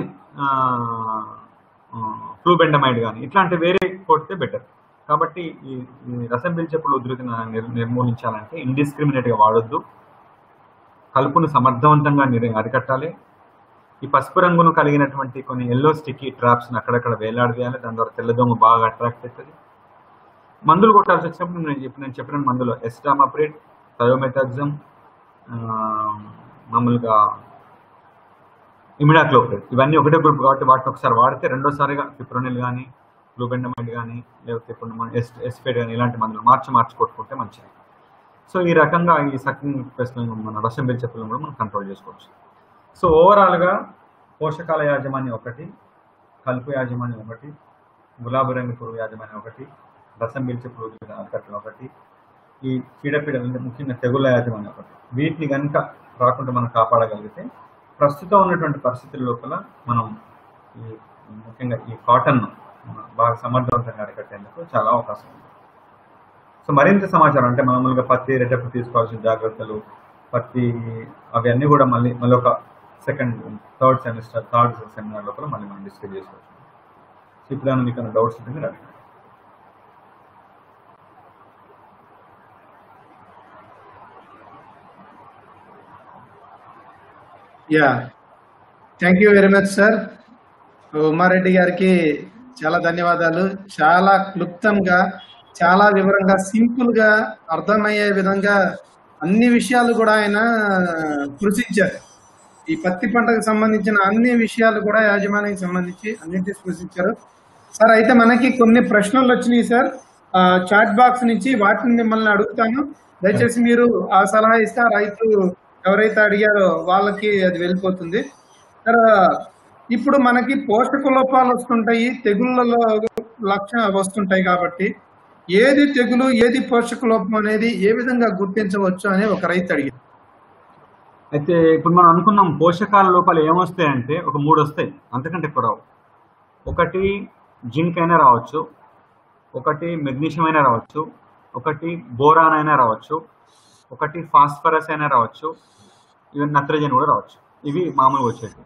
ఫ్లూబెండమైడ్ కానీ ఇట్లాంటి వేరే కొడితే బెటర్ కాబట్టి ఈ ఈ రసం పీల్చేప్పుడు ఉధృతిని నిర్ నిర్మూలించాలంటే ఇండిస్క్రిమినేట్గా వాడొద్దు కలుపును సమర్థవంతంగా నిర్ అరికట్టాలి ఈ పసుపు రంగును కలిగినటువంటి కొన్ని ఎల్లో స్టిక్కీ ట్రాప్స్ని అక్కడక్కడ వేలాడదీయాలి దాని ద్వారా తెల్లదోమ బాగా అట్రాక్ట్ అవుతుంది మందులు కొట్టాల్సి వచ్చినప్పుడు నేను చెప్పిన నేను చెప్పిన మందులు ఎస్టామప్రిడ్ థయోమెథాక్సమ్ మామూలుగా ఇమిడాక్లోప్రిడ్ ఇవన్నీ ఒకటే గ్రూప్ కాబట్టి వాటిని ఒకసారి వాడితే రెండోసారిగా ఫిప్రోనిల్ కానీ గ్లూబెండమైడ్ కానీ లేకపోతే ఇప్పుడు మన ఎస్ ఎస్పేడ్ కానీ ఇలాంటి మందులు మార్చి మార్చి కొట్టుకుంటే మంచిది సో ఈ రకంగా ఈ సకింగ్ పెస్ట్ మన రసం పీల్చే పుల్లను కూడా మనం కంట్రోల్ చేసుకోవచ్చు సో ఓవరాల్గా పోషకాల యాజమాన్యం ఒకటి కలుపు యాజమాన్యం ఒకటి గులాబీ రంగు పురుగు యాజమాన్యం ఒకటి రసం పీల్చే పురుగు అరికట్టడం ఒకటి ఈ చీడపీడలు అంటే ముఖ్యంగా తెగుళ్ళ యాజమాన్యం ఒకటి వీటిని కనుక రాకుండా మనం కాపాడగలిగితే ప్రస్తుతం ఉన్నటువంటి పరిస్థితుల లోపల మనం ఈ ముఖ్యంగా ఈ కాటన్ను బాగా సమర్థవంతంగా అరికట్టేందుకు చాలా అవకాశం ఉంది సో మరింత సమాచారం అంటే మామూలుగా పత్తి రేటప్పుడు తీసుకోవాల్సిన జాగ్రత్తలు పత్తి అవన్నీ కూడా మళ్ళీ మళ్ళీ ఒక second third semester third seminar లోపల మళ్ళీ మనం డిస్కస్ చేసుకోవచ్చు సో ఇప్పుడు ఏమైనా మీకు డౌట్స్ ఉంటే మీరు అడగండి yeah thank you very much sir Umareddy గారికి చాలా ధన్యవాదాలు చాలా క్లుప్తంగా చాలా వివరంగా సింపుల్ గా అర్థమయ్యే విధంగా అన్ని విషయాలు కూడా ఆయన స్పృశించారు ఈ పత్తి పంటకు సంబంధించిన అన్ని విషయాలు కూడా యాజమాన్యానికి సంబంధించి అన్నింటి స్పృశించారు సార్ అయితే మనకి కొన్ని ప్రశ్నలు వచ్చినాయి సార్ చాట్ బాక్స్ నుంచి వాటిని మిమ్మల్ని అడుగుతాను దయచేసి మీరు ఆ సలహా ఇస్తే ఆ రైతు ఎవరైతే అడిగారో వాళ్ళకి అది వెళ్ళిపోతుంది సార్ ఇప్పుడు మనకి పోషక లోపాలు వస్తుంటాయి తెగుళ్ళలో లక్షణ వస్తుంటాయి కాబట్టి ఏది తెగులు ఏది పోషక లోపం అనేది ఏ విధంగా గుర్తించవచ్చు అని ఒక రైతు అడిగారు అయితే ఇప్పుడు మనం అనుకున్నాం పోషకాల లోపాలు ఏమొస్తాయంటే ఒక మూడు వస్తాయి అంతకంటే ఎక్కువ రావు ఒకటి జింక్ అయినా రావచ్చు ఒకటి మెగ్నీషియం అయినా రావచ్చు ఒకటి బోరాన్ అయినా రావచ్చు ఒకటి ఫాస్ఫరస్ అయినా రావచ్చు ఇవి నత్రజని కూడా రావచ్చు ఇవి మామూలుగా వచ్చేవి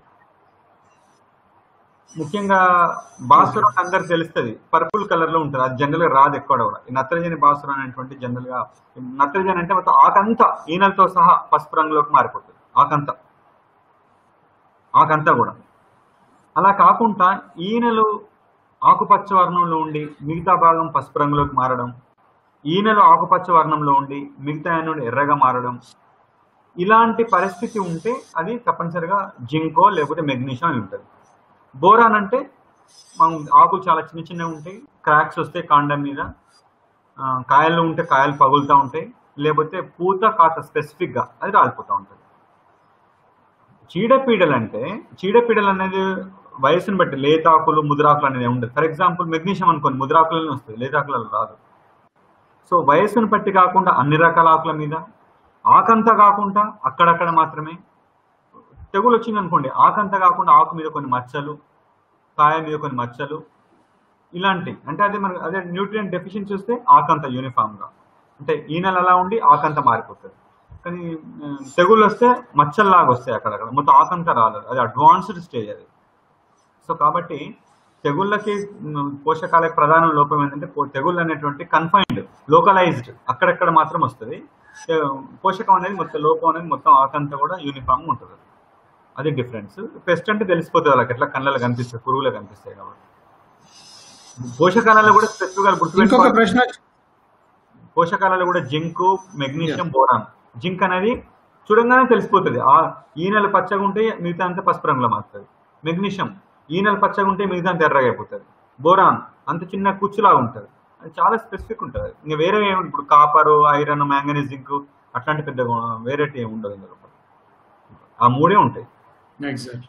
ముఖ్యంగా బాసురం అందరికి తెలుస్తుంది పర్పుల్ కలర్ లో ఉంటుంది అది జనరల్ గా రాదు ఎక్కడ కూడా ఈ నత్రజని బాసురం అనేటువంటి జనరల్ గా నత్రజని అంటే మొత్తం ఆకంతా ఈనెలతో సహా పసుపు రంగులోకి మారిపోతుంది ఆకంతా ఆకంతా కూడా అలా కాకుండా ఈనెలు ఆకుపచ్చ వర్ణంలో ఉండి మిగతా భాగం పసుపు రంగులోకి మారడం ఈనెలు ఆకుపచ్చ వర్ణంలో ఉండి మిగతా నుండి ఎర్రగా మారడం ఇలాంటి పరిస్థితి ఉంటే అది తప్పనిసరిగా జింకో లేకపోతే మెగ్నీషియం అని ఉంటుంది బోరాన్ అంటే మనం ఆకులు చాలా చిన్న చిన్నవి ఉంటాయి క్రాక్స్ వస్తాయి కాండం మీద ఆ, కాయలు ఉంటే కాయలు పగులుతూ ఉంటాయి లేకపోతే పూత కాత స్పెసిఫిక్గా అది రాలిపోతూ ఉంటుంది చీడపీడలు అంటే చీడపీడలు అనేది వయసుని బట్టి లేతాకులు ముద్రాకులు అనేది ఉండదు ఫర్ ఎగ్జాంపుల్ మెగ్నీషియం అనుకోండి ముద్రాకులలో వస్తుంది లేతాకులలో రాదు సో వయసును బట్టి కాకుండా అన్ని రకాల ఆకుల మీద ఆకంతా కాకుండా అక్కడక్కడ మాత్రమే తెగులు వచ్చింది అనుకోండి ఆకంతా కాకుండా ఆకు మీద కొన్ని మచ్చలు కాయ మీద కొన్ని మచ్చలు ఇలాంటి అంటే అదే మనకి అదే న్యూట్రియం డెఫిషియన్సీ వస్తే ఆకంత యూనిఫామ్గా అంటే ఈ నెల అలా ఉండి ఆకంత మారిపోతుంది కానీ ఆ, తెగుళ్ళు వస్తే మచ్చల్లాగా వస్తాయి అక్కడక్కడ మొత్తం ఆకంత రాలేదు అది అడ్వాన్స్డ్ స్టేజ్ అది సో కాబట్టి తెగుళ్ళకి మ్, పోషకాలకు ప్రధాన లోపం ఏంటంటే పో- తెగుళ్ళు అనేటువంటి కన్ఫైన్డ్ లోకలైజ్డ్ అక్కడక్కడ మాత్రం వస్తుంది ఏ, పోషకం అనేది మొత్తం లోపం అనేది మొత్తం ఆకంతా కూడా యూనిఫామ్ ఉంటుంది అది డిఫరెన్స్ పెస్ట్ అంటే తెలిసిపోతుంది వాళ్ళకి ఎట్లా కళ్ళలో కనిపిస్తాయి పురుగులు కనిపిస్తాయి కాబట్టి పోషకాలలో కూడా స్పెసిఫిక్గా ఇంకొక గుర్తుపెట్టుకోవాలి ప్రశ్న పోషకాలలో కూడా జింక్ మెగ్నీషియం బోరాన్ జింక్ అనేది చూడంగానే తెలిసిపోతుంది ఆ ఈనెలు పచ్చగా ఉంటే మిగతా అంతా పసుపు రంగులో మారుతుంది మెగ్నీషియం ఈనెలు పచ్చగా ఉంటే మిగతా అంతా ఎర్రగా అయిపోతుంది బోరాన్ అంత చిన్న కుచ్చులాగా ఉంటుంది అది చాలా స్పెసిఫిక్ ఉంటుంది ఇంకా వేరే ఏమి ఇప్పుడు కాపర్ ఐరన్ మ్యాంగనీస్ జింక్ అట్లాంటి పెద్ద వేరేటి ఏమి ఉండదు ఇందులో ఆ మూడే ఉంటాయి exact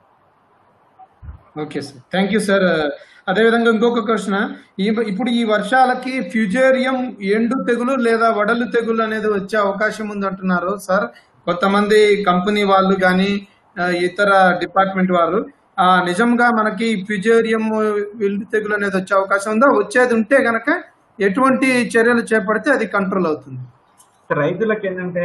okay sir thank you sir అదేవిధంగా ఇంకొక ప్రశ్న ఈ ఇప్పుడు ఈ వర్షాలకి ఫ్యూజేరియం ఎండు తెగులు లేదా వడలు తెగులు అనేది వచ్చే అవకాశం ఉంది అంటున్నారు సార్ కొంతమంది కంపెనీ వాళ్ళు కానీ ఇతర డిపార్ట్మెంట్ వాళ్ళు ఆ నిజంగా మనకి ఫ్యూజేరియం ఎండు తెగులు అనేది వచ్చే అవకాశం ఉందా వచ్చేది ఉంటే గనక ఎటువంటి చర్యలు చేపడితే అది కంట్రోల్ అవుతుంది రైతులకు ఏంటంటే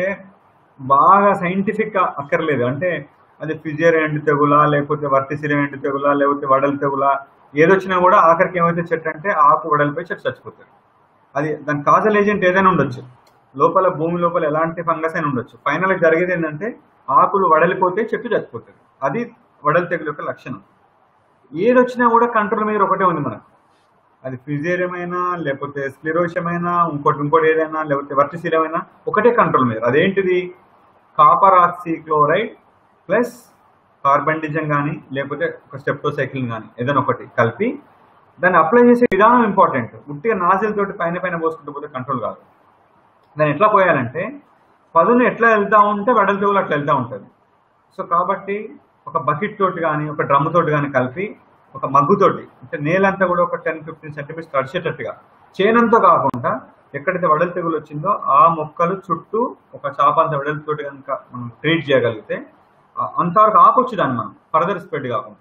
బాగా సైంటిఫిక్ అక్కర్లేదు అంటే అది ఫిజియర్ ఎండు తెగులా లేకపోతే వర్తిశిరం ఎండు తెగులా లేకపోతే వడలు తెగులా ఏదొచ్చినా కూడా ఆఖరికి ఏమైతే చెట్టు అంటే ఆకు వడలిపై చెట్టు చచ్చిపోతుంది అది దాని కాజల్ ఏజెంట్ ఏదైనా ఉండొచ్చు లోపల భూమి లోపల ఎలాంటి ఫంగస్ అయినా ఉండొచ్చు ఫైనల్ జరిగేది ఏంటంటే ఆకులు వడలిపోతే చెట్టు చచ్చిపోతుంది అది వడలు తెగులు యొక్క లక్షణం ఏదొచ్చినా కూడా కంట్రోల్ మీద ఒకటే ఉంది మనకు అది ఫిజియరమైనా లేకపోతే స్క్లిరోషమైనా ఇంకోటి ఇంకోటి ఏదైనా లేకపోతే వర్టిశీలమైనా ఒకటే కంట్రోల్ మీద అదేంటిది copper oxychloride plus carbendazim కానీ లేకపోతే ఒక స్టెప్టోసైకిల్ కానీ ఏదైనా ఒకటి కలిపి దాన్ని అప్లై చేసే విధానం ఇంపార్టెంట్ ఉట్టిగా నాజిల్ తోటి పైన పైన పోసుకుంటూ పోతే కంట్రోల్ కాదు దాన్ని ఎట్లా పోయాలంటే పదును ఎట్లా వెళ్తా ఉంటే వెడల తెగులు అట్లా వెళ్తూ ఉంటుంది సో కాబట్టి ఒక బకెట్ తోటి కానీ ఒక డ్రమ్ తోటి కానీ కలిపి ఒక మగ్గుతోటి అంటే నేలంతా కూడా ఒక టెన్ ఫిఫ్టీన్ సెంటీమీటర్స్ తడిచేటట్టుగా చేనంతా కాకుండా ఎక్కడైతే వడల తెగులు వచ్చిందో ఆ మొక్కలు చుట్టూ ఒక చాపంత వెడలతోటి కనుక మనం ట్రీట్ చేయగలిగితే ఆ- అంతవరకు ఆపొచ్చు దాన్ని మనం ఫర్దర్ స్ప్రెడ్ కాకుండా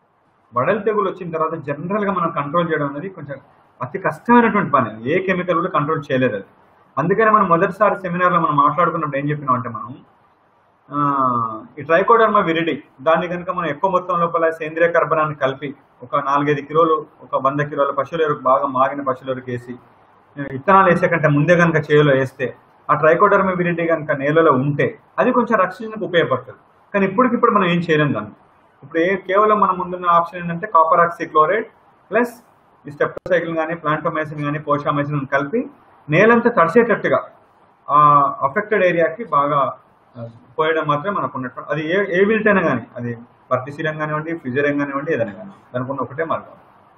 వడల తెగులు వచ్చిన తర్వాత జనరల్గా మనం కంట్రోల్ చేయడం అనేది కొంచెం అతి కష్టమైనటువంటి పని ఏ కెమికల్ కూడా కంట్రోల్ చేయలేదు అది అందుకని మనం మొదటిసారి సెమినార్లో మనం మాట్లాడుకున్నప్పుడు ఏం చెప్పినాం అంటే మనం ఆ, ఈ ట్రైకోడర్మా విరిడి దాన్ని కనుక మనం ఎక్కువ మొత్తం లోపల సేంద్రియ కర్బనాన్ని కలిపి ఒక నాలుగైదు కిలోలు ఒక వంద కిలోల పశువుల ఎరుకు బాగా మాగిన పశువుల ఎరుకు వేసి ఆ, విత్తనాలు వేసే కంటే ముందే కనుక చేలో వేస్తే ఆ ట్రైకోడర్మా విరిడి కనుక నేలలో ఉంటే అది కొంచెం రక్షణకు ఉపయోగపడుతుంది కానీ ఇప్పటికిప్పుడు మనం ఏం చేయలేం దాన్ని ఇప్పుడు ఏ కేవలం మన ముందున్న ఆప్షన్ ఏంటంటే కాపర్ ఆక్సీ క్లోరైడ్ ప్లస్ ఈ స్టెప్టోసైకిల్ కానీ ప్లాంటోమైసిన్ కానీ పోషామైసిన్ కలిపి నేలంతా తడిసేటట్టుగా ఆ అఫెక్టెడ్ ఏరియాకి బాగా ఆ, పోయడం మాత్రమే మనకు ఉన్నట్టు అది ఏ ఏ విల్ట్ అయినా కానీ అది వర్తిశీలం కానివ్వండి ఫిజరం కానివ్వండి ఏదైనా కానీ దానికి ఉన్న ఒకటే మార్గం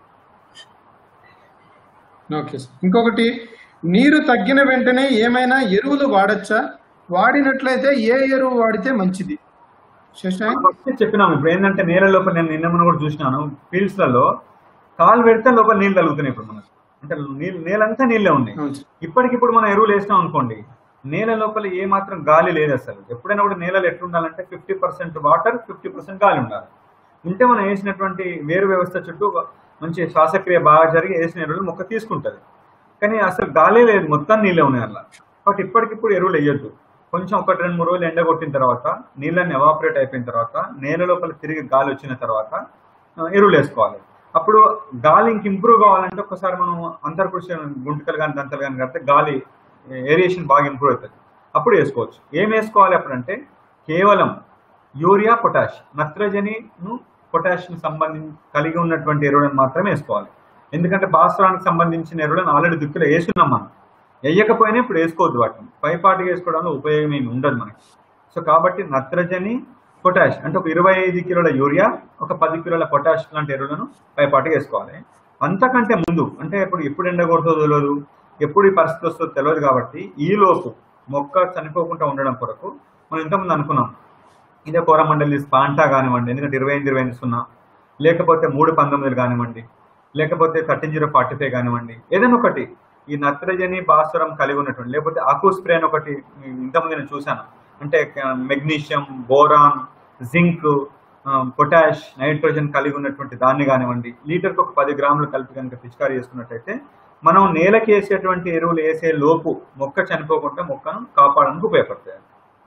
ఓకే సార్ ఇంకొకటి నీరు తగ్గిన వెంటనే ఏమైనా ఎరువులు వాడచ్చా వాడినట్లయితే ఏ ఎరువు వాడితే మంచిది శశాంక్ ఫస్ట్ చెప్పినాము ఇప్పుడు ఏంటంటే నేల లోపల నేను నిన్న మొన్న కూడా చూసినాను ఫీల్డ్స్ లలో కాలు పెడితే లోపల నీళ్ళు తగులుతున్నాయి ఇప్పుడు మనకు అంటే నీళ్ళు నేలంతా నీళ్ళే ఉన్నాయి అవును సార్. ఇప్పటికిప్పుడు మనం ఎరువులు వేసినాం అనుకోండి నేల లోపల ఏ మాత్రం గాలి లేదు అసలు ఎప్పుడైనా కూడా నేలలు ఎట్లుండాలంటే fifty percent water fifty percent గాలి ఉండాలి ఉంటే మనం వేసినటువంటి వేరు వ్యవస్థ చుట్టూ ఒక మంచి శ్వాసక్రియ బాగా జరిగి వేసిన ఎరువులు మొక్క తీసుకుంటుంది కానీ అసలు గాలే లేదు మొత్తం నీళ్ళే ఉన్నాయి అలా కాబట్టి ఇప్పటికిప్పుడు ఎరువులు వేయొద్దు కొంచెం ఒకటి రెండు మూడు రోజులు ఎండ కొట్టిన తర్వాత నీళ్ళని ఎవాపరేట్ అయిపోయిన తర్వాత నేల లోపల తిరిగి గాలి వచ్చిన తర్వాత ఆ, ఎరువులు వేసుకోవాలి అప్పుడు గాలి ఇంక ఇంప్రూవ్ కావాలంటే ఒకసారి మనం అంతర్కృషి గుంటకలు కానీ దంతలు కానీ కడితే గాలి ఏరియేషన్ బాగా ఇంప్రూవ్ అవుతుంది అప్పుడు వేసుకోవచ్చు ఏం వేసుకోవాలి అప్పుడంటే కేవలం యూరియా పొటాష్ నత్రజనిను పొటాష్ని సంబంధించి కలిగి ఉన్నటువంటి ఎరువులను మాత్రమే వేసుకోవాలి ఎందుకంటే భాస్వరానికి సంబంధించిన ఎరువులను ఆల్రెడీ దుక్కులో వేసుకున్నాం మనం వేయకపోయినా ఇప్పుడు వేసుకోవద్దు వాటిని పైపాటిగా వేసుకోవడంలో ఉపయోగం ఏమి ఉండదు మనకి సో కాబట్టి నత్రజని పొటాష్ అంటే ఒక ఇరవై ఐదు కిలోల యూరియా ఒక పది కిలోల పొటాష్ లాంటి ఎరువులను పైపాటిగా వేసుకోవాలి అంతకంటే ముందు అంటే ఇప్పుడు ఎప్పుడు ఎండ కొడుతుందో తెలియదు ఎప్పుడు ఈ పరిస్థితి వస్తుందో తెలియదు కాబట్టి ఈ లోపు మొక్క చనిపోకుండా ఉండడం కొరకు మనం ఇంతకుముందు అనుకున్నాం ఇదే కోరమండలి స్పాంటా కానివ్వండి ఎందుకంటే ఇరవై ఎనిమిది ఇరవై ఎనిమిది సున్నా లేకపోతే మూడు పంతొమ్మిది కానివ్వండి లేకపోతే థర్టీన్ జీరో ఫార్టీ ఫైవ్ కానివ్వండి ఏదైనా ఒకటి ఈ నత్రజని భాస్వరం కలిగి ఉన్నటువంటి లేకపోతే అకు స్ప్రే అని ఒకటి ఇంతకుముందు నేను చూశాను అంటే magnesium boron zinc potash nitrogen కలిగి ఉన్నటువంటి దాన్ని కానివ్వండి లీటర్కి ఒక పది గ్రాములు కలిపి కనుక పిచికారీ చేసుకున్నట్టయితే మనం నేలకి వేసేటువంటి ఎరువులు వేసే లోపు మొక్క చనిపోకుండా మొక్కను కాపాడడానికి ఉపయోగపడతాయి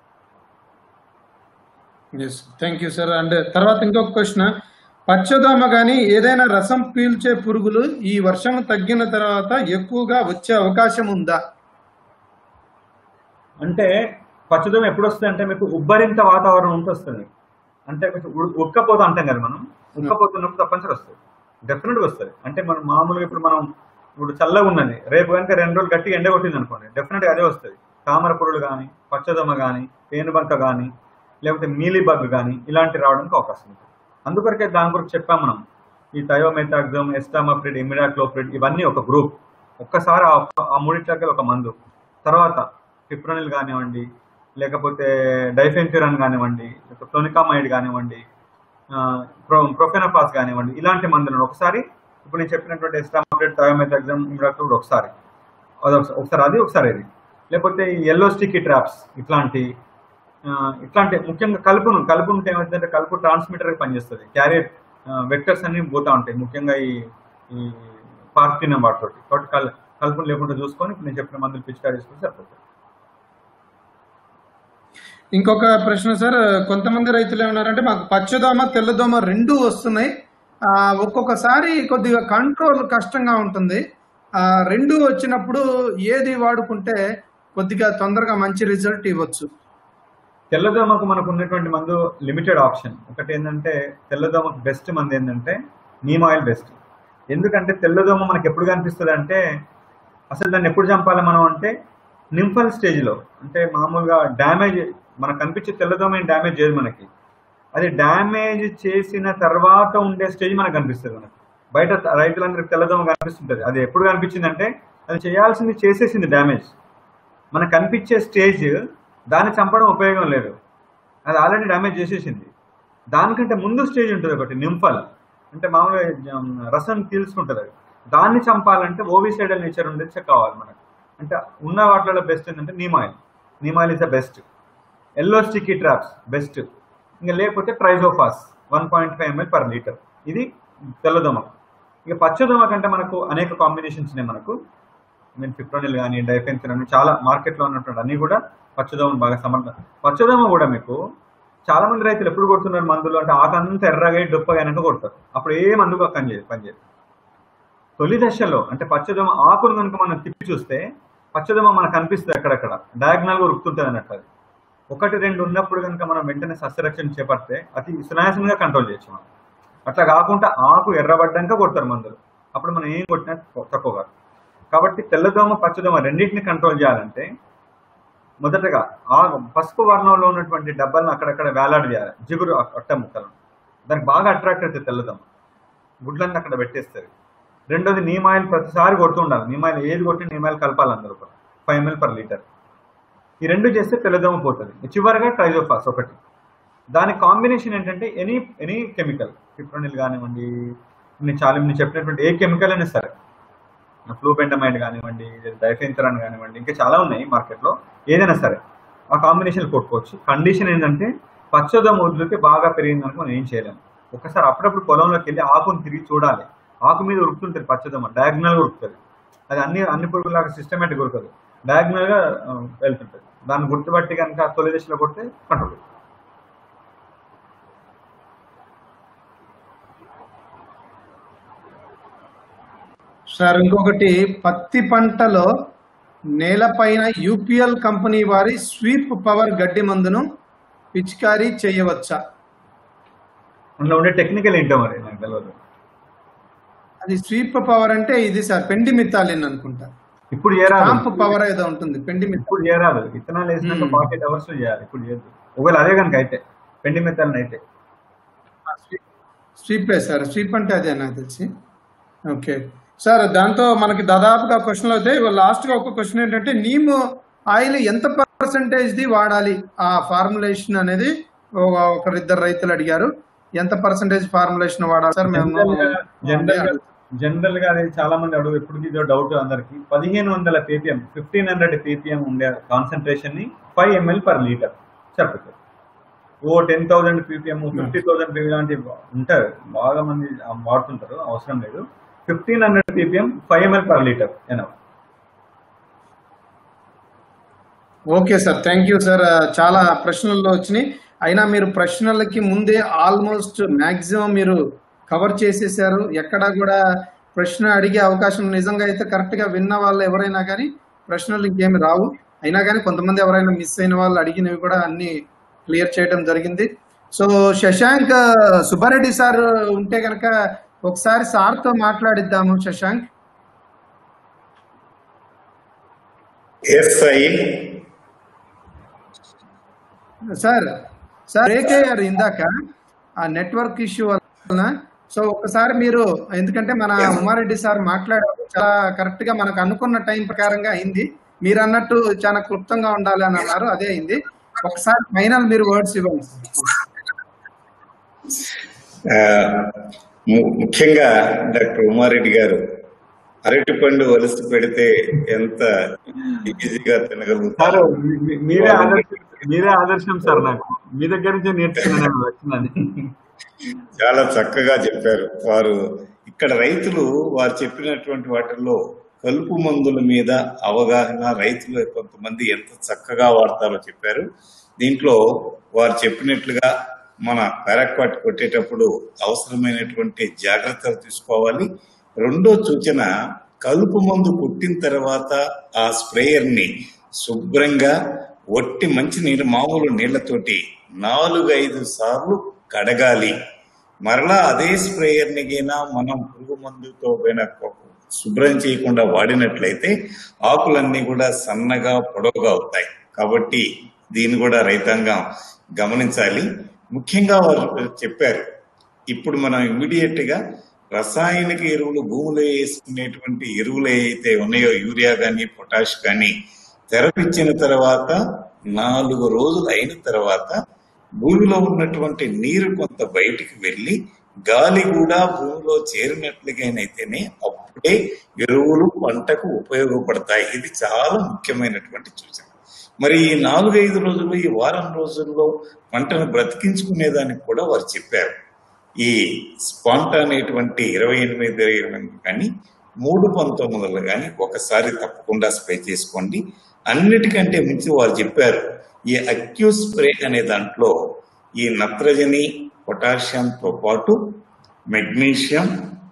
yes thank you sir and తర్వాత ఇంకొక క్వశ్చన్ పచ్చదోమ కానీ ఏదైనా రసం పీల్చే పురుగులు ఈ వర్షం తగ్గిన తర్వాత ఎక్కువగా వచ్చే అవకాశం ఉందా అంటే పచ్చదనం ఎప్పుడు వస్తుంది అంటే మీకు ఉబ్బరింత వాతావరణం ఉంటే వస్తుంది అంటే కొంచెం ఉడ్- ఉక్కపోత అంటాం కదా మనం ఉక్కపోతున్నప్పుడు తప్పనిసరి వస్తుంది డెఫినెట్గా వస్తుంది అంటే మనం మామూలుగా ఇప్పుడు మనం ఇప్పుడు చల్లగా ఉన్నది రేపు కనుక రెండు రోజులు గట్టిగా ఎండ కొట్టింది అనుకోండి డెఫినెట్గా అదే వస్తుంది తామర పురులు కానీ పచ్చదొమ కానీ పేనుబంక కానీ లేకపోతే మీలీ బగ్ కానీ ఇలాంటి రావడానికి అవకాశం ఉంది అందుకొరకే దాని గురించి చెప్పాం మనం ఈ థయోమెథాక్సమ్ ఎస్టామఫ్రిడ్ ఇమిడాక్లోఫ్రిడ్ ఇవన్నీ ఒక గ్రూప్ ఒక్కసారి ఆ ఆ మూడిట్లకి ఒక మందు తర్వాత ఫిప్రోనిల్ కానివ్వండి లేకపోతే డైఫెన్ఫిరాన్ కానివ్వండి లేకపోతే ఫ్లోనికామైడ్ కానివ్వండి ఆ, ప్రో ప్రొఫెనఫాస్ కానివ్వండి ఇలాంటి మందులను ఒకసారి ఇప్పుడు నేను చెప్పినటువంటి ఎస్టామఫ్రిడ్ థయోమెథాక్సమ్ ఇమిడాక్లోఫ్రిడ్ ఒకసారి అది ఒకసా- ఒకసారి అది ఒకసారి ఇది లేకపోతే ఈ ఎల్లో స్టిక్కీ ట్రాప్స్ ఇట్లాంటి ఆ, ఇట్లాంటి ముఖ్యంగా కలుపును కలుపు ఉంటే ఏమవుతుందంటే కలుపు ట్రాన్స్మిటర్ పనిచేస్తుంది క్యారియర్ వెక్టర్స్ అన్ని పోతా ఉంటాయి ముఖ్యంగా ఈ ఈ పార్కినం వాటితోటి కాబట్టి కల్ కలుపును లేకుండా చూసుకొని ఇప్పుడు నేను చెప్పిన మందులు పిచికారి చేసుకుంటే సరిపోతుంది ఇంకొక ప్రశ్న సార్ కొంతమంది రైతులు ఏమన్నారంటే మాకు పచ్చదోమ తెల్లదోమ రెండు వస్తున్నాయి ఆ, ఒక్కొక్కసారి కొద్దిగా కంట్రోల్ కష్టంగా ఉంటుంది ఆ, రెండు వచ్చినప్పుడు ఏది వాడుకుంటే కొద్దిగా తొందరగా మంచి రిజల్ట్ ఇవ్వచ్చు తెల్లదోమకు మనకు ఉన్నటువంటి మందు లిమిటెడ్ ఆప్షన్ ఒకటి ఏంటంటే తెల్లదోమకు బెస్ట్ మందు ఏంటంటే నీమ్ ఆయిల్ బెస్ట్ ఎందుకంటే తెల్లదోమ మనకి ఎప్పుడు కనిపిస్తుంది అంటే అసలు దాన్ని ఎప్పుడు చంపాలి మనం అంటే నింఫల్ స్టేజ్లో అంటే మామూలుగా డ్యామేజ్ మనకు కనిపించే తెల్లదోమ ఏం డ్యామేజ్ చేయదు మనకి అది డ్యామేజ్ చేసిన తర్వాత ఉండే స్టేజ్ మనకు కనిపిస్తుంది మనకి బయట రైతులందరికి తెల్లదోమ కనిపిస్తుంటుంది అది ఎప్పుడు కనిపించిందంటే అది చేయాల్సింది చేసేసింది డ్యామేజ్ మనకు కనిపించే స్టేజ్ దాన్ని చంపడం ఉపయోగం లేదు అది ఆల్రెడీ డ్యామేజ్ చేసేసింది దానికంటే ముందు స్టేజ్ ఉంటుంది ఒకటి నింఫల్ అంటే మామూలుగా జం- రసం తీల్చుకుంటుంది అది దాన్ని చంపాలంటే ఓవిసైడల్ నేచర్ ఉండేది కావాలి మనకు అంటే ఉన్న వాటిలో బెస్ట్ ఏంటంటే neem oil neem oil is the best yellow sticky traps best ఇంకా లేకపోతే triazophos one point five ML per litre ఇది తెల్లదోమ ఇక పచ్చదోమ కంటే మనకు అనేక కాంబినేషన్స్ ఉన్నాయి మనకు మీన్ ఫిప్రోనిల్ కానీ డైఫెన్సిన్ అని చాలా మార్కెట్లో ఉన్నటువంటి అన్ని కూడా పచ్చదోమ బాగా సమర్థ పచ్చదోమ కూడా మీకు చాలా మంది రైతులు ఎప్పుడు కొడుతున్నారు మందులు అంటే ఆకంతా ఎర్రగా డొప్పగా కొడతారు అప్పుడు ఏ మందుకు పని చేయదు పని చేయదు తొలి దశలో అంటే పచ్చదోమ ఆకులు కనుక మనం తిప్పి చూస్తే పచ్చదోమ మనకు కనిపిస్తుంది అక్కడక్కడ డయాగ్నల్గా ఉరుకుతుంటుంది అన్నట్టు అది ఒకటి రెండు ఉన్నప్పుడు కనుక మనం వెంటనే సస్యరక్షణ చేపడితే అతి సునాయాసంగా కంట్రోల్ చేయొచ్చు మనం అట్లా కాకుండా ఆకు ఎర్రబడ్డాక కొడతారు మందులు అప్పుడు మనం ఏం కొట్టినా తక్కువ కాదు కాబట్టి తెల్లదోమ పచ్చదోమ రెండింటిని కంట్రోల్ చేయాలంటే మొదటగా ఆ పసుపు వర్ణంలో ఉన్నటువంటి డబ్బాలను అక్కడక్కడ వేలాడి చేయాలి జిగురు అ- అట్ట ముక్కలను దానికి బాగా అట్రాక్ట్ అవుతుంది తెల్లదోమ గుడ్లన్నీ అక్కడ పెట్టేస్తుంది రెండోది నీమాయిల్ ప్రతిసారి కొడుతూ ఉండాలి నీమాయిల్ ఏది కొట్టి నీమాయిల్ కలపాలి అందరూ కూడా ఫైవ్ ఎంఎల్ పర్ లీటర్ ఈ రెండు చేస్తే తెల్లదోమ పోతుంది చివరిగా ట్రైజోఫాస్ ఒకటి దాని కాంబినేషన్ ఏంటంటే ఎనీ ఎనీ కెమికల్ ఫిప్రోనిల్ కానివ్వండి నేను చాలా నేను చెప్పినటువంటి ఏ కెమికల్ అయినా సరే ఫ్లూబెండమైడ్ కానివ్వండి డైఫెన్సరాన్ కానివ్వండి ఇంకా చాలా ఉన్నాయి మార్కెట్లో ఏదైనా సరే ఆ కాంబినేషన్ కొట్టుకోవచ్చు కండిషన్ ఏంటంటే పచ్చదోమ వదిలితే బాగా పెరిగింది అనుకో మనం ఏం చేయలేము ఒకసారి అప్పుడప్పుడు పొలంలోకి వెళ్ళి ఆకుని తిరిగి చూడాలి ఆకు మీద ఉరుకుతుంటుంది పచ్చదోమ డయాగ్నల్గా ఉరుకుతుంది అది అన్ని అన్ని పురుగులాగా సిస్టమేటిక్ ఉరకదు డయాగ్నల్గా ఆ, వెళ్తుంటుంది దాన్ని గుర్తుపట్టి కనుక తొలి దశలో కొడితే కంట్రోల్ సార్ ఇంకొకటి పత్తి పంటలో నేలపైన యూపీఎల్ కంపెనీ వారి స్వీప్ పవర్ గడ్డి మందును పిచికారీ చేయవచ్చా అందులో ఉండే టెక్నికల్ ఏంటో మరి నాకు తెలియదు అది స్వీప్ పవర్ అంటే ఇది సార్ పెండి మిత్తాలిన్ అనుకుంటా ఇప్పుడు చేరాదు స్టాంప్ పవర్ ఏదో ఉంటుంది పెండి మిత్తాలిన్ ఇప్పుడు చేరాదు విత్తనాలు వేసినాక Hmm. ఫార్టీ అవర్స్ లో చేయాలి ఇప్పుడు చేయదు ఒకవేళ అదే కనుక అయితే పెండి మెత్తాలను అయితే స్వీప్ సార్ స్వీప్ అంటే అదే నాకు తెలిసి ఓకే సార్ దాంతో మనకి దాదాపుగా క్వశ్చన్లు అవుతాయి లాస్ట్ గా ఒక క్వశ్చన్ ఏంటంటే నీమ్ ఆయిల్ ఎంత పర్సంటేజ్ ది వాడాలి ఆ ఫార్ములేషన్ అనేది ఒక- ఒకరిద్దరు రైతులు అడిగారు ఎంత పర్సంటేజ్ ఫార్ములేషన్ వాడాలి సార్ మేము జనరల్ గా జనరల్ గా అది చాలా మంది అడుగు ఎప్పుడు ఇదో డౌట్ అందరికి పదిహేను వందల పీపీఎం ఫిఫ్టీన్ హండ్రెడ్ పీపీఎం ఉండే కాన్సన్ట్రేషన్ ని ఫైవ్ ఎంఎల్ పర్ లీటర్ చెప్తారు ఓ ten thousand PPM fifty thousand PP లాంటివి ఉంటారు బాగా మంది వాడుతుంటారు అవసరం లేదు fifteen hundred PPM five ML per litre ఎనవ్ okay sir thank you sir చాలా ప్రశ్నల్లో వచ్చినాయి అయినా మీరు ప్రశ్నలకి ముందే ఆల్మోస్ట్ మాక్సిమం మీరు కవర్ చేసేసారు ఎక్కడా కూడా ప్రశ్న అడిగే అవకాశం నిజంగా అయితే కరెక్ట్ గా విన్న వాళ్ళు ఎవరైనా కానీ ప్రశ్నలు ఇంకేమి రావు అయినా కానీ కొంతమంది ఎవరైనా మిస్ అయిన వాళ్ళు అడిగినవి కూడా అన్ని క్లియర్ చేయడం జరిగింది సో శశాంక్ సుబ్బారెడ్డి సార్ ఉంటే కనుక ఒకసారి సార్తో మాట్లాడిద్దాము Shashank S Sai sir sir break అయ్యారు ఇందాక ఆ నెట్వర్క్ ఇష్యూ వలన సో ఒకసారి మీరు ఎందుకంటే మన ఉమారెడ్డి సార్ మాట్లాడారు చాలా కరెక్ట్ గా మనకు అనుకున్న టైం ప్రకారంగా అయింది మీరు అన్నట్టు చాలా క్లుప్తంగా ఉండాలి అని అన్నారు అదే అయింది ఒకసారి ఫైనల్ మీరు వర్డ్స్ ఇవ్వండి ఆ, ము- ముఖ్యంగా డాక్టర్ ఉమారెడ్డి గారు అరటి పండు వలసి పెడితే ఎంత ఈజీగా సార్ తినగలుగుతారు మీ- మీ- మీరే ఆదర్శం మీరే ఆదర్శం సార్ నాకు మీ దగ్గర నుంచే నేర్చుకున్నాను వచ్చిందని చాలా చక్కగా చెప్పారు వారు ఇక్కడ రైతులు వారు చెప్పినటువంటి వాటిల్లో కలుపు మందుల మీద అవగాహన రైతులు కొంతమంది ఎంత చక్కగా వాడతారో చెప్పారు దీంట్లో వారు చెప్పినట్లుగా మన పారాక్వాట్ కొట్టేటప్పుడు అవసరమైనటువంటి జాగ్రత్తలు తీసుకోవాలి రెండో సూచన కలుపు మందు కొట్టిన తర్వాత ఆ స్ప్రేయర్ ని శుభ్రంగా ఒట్టి మంచి నీళ్ళు మామూలు నీళ్లతోటి నాలుగు ఐదు సార్లు కడగాలి మరలా అదే స్ప్రేయర్ ని గినా మనం పురుగు మందుతో పోయిన శుభ్రం చేయకుండా వాడినట్లయితే ఆకులన్నీ కూడా సన్నగా పొడవుగా అవుతాయి కాబట్టి దీన్ని కూడా రైతాంగం గమనించాలి ముఖ్యంగా వారు చెప్పారు ఇప్పుడు మనం ఇమ్మీడియట్ గా రసాయనిక ఎరువులు భూమిలో వేసుకునేటువంటి ఎరువులు ఏవైతే ఉన్నాయో యూరియా గాని పొటాష్ గాని తెరపించిన తర్వాత నాలుగు రోజులు అయిన తర్వాత భూమిలో ఉన్నటువంటి నీరు కొంత బయటికి వెళ్ళి గాలి కూడా భూమిలో చేరినట్లుగానైతేనే అప్పుడే ఎరువులు పంటకు ఉపయోగపడతాయి ఇది చాలా ముఖ్యమైనటువంటి సూచన మరి ఈ నాలుగైదు రోజులు ఈ వారం రోజుల్లో పంటను బ్రతికించుకునేదానికి కూడా వారు చెప్పారు ఈ స్పాంటా అనేటువంటి ఇరవై ఎనిమిది ఇరవై ఎనిమిది కానీ మూడు పంతొమ్మిదిలో కానీ ఒకసారి తప్పకుండా స్ప్రే చేసుకోండి అన్నిటికంటే మించి వారు చెప్పారు ఈ అక్యూ స్ప్రే అనే దాంట్లో ఈ నత్రజని పొటాషియంతో పాటు మెగ్నీషియం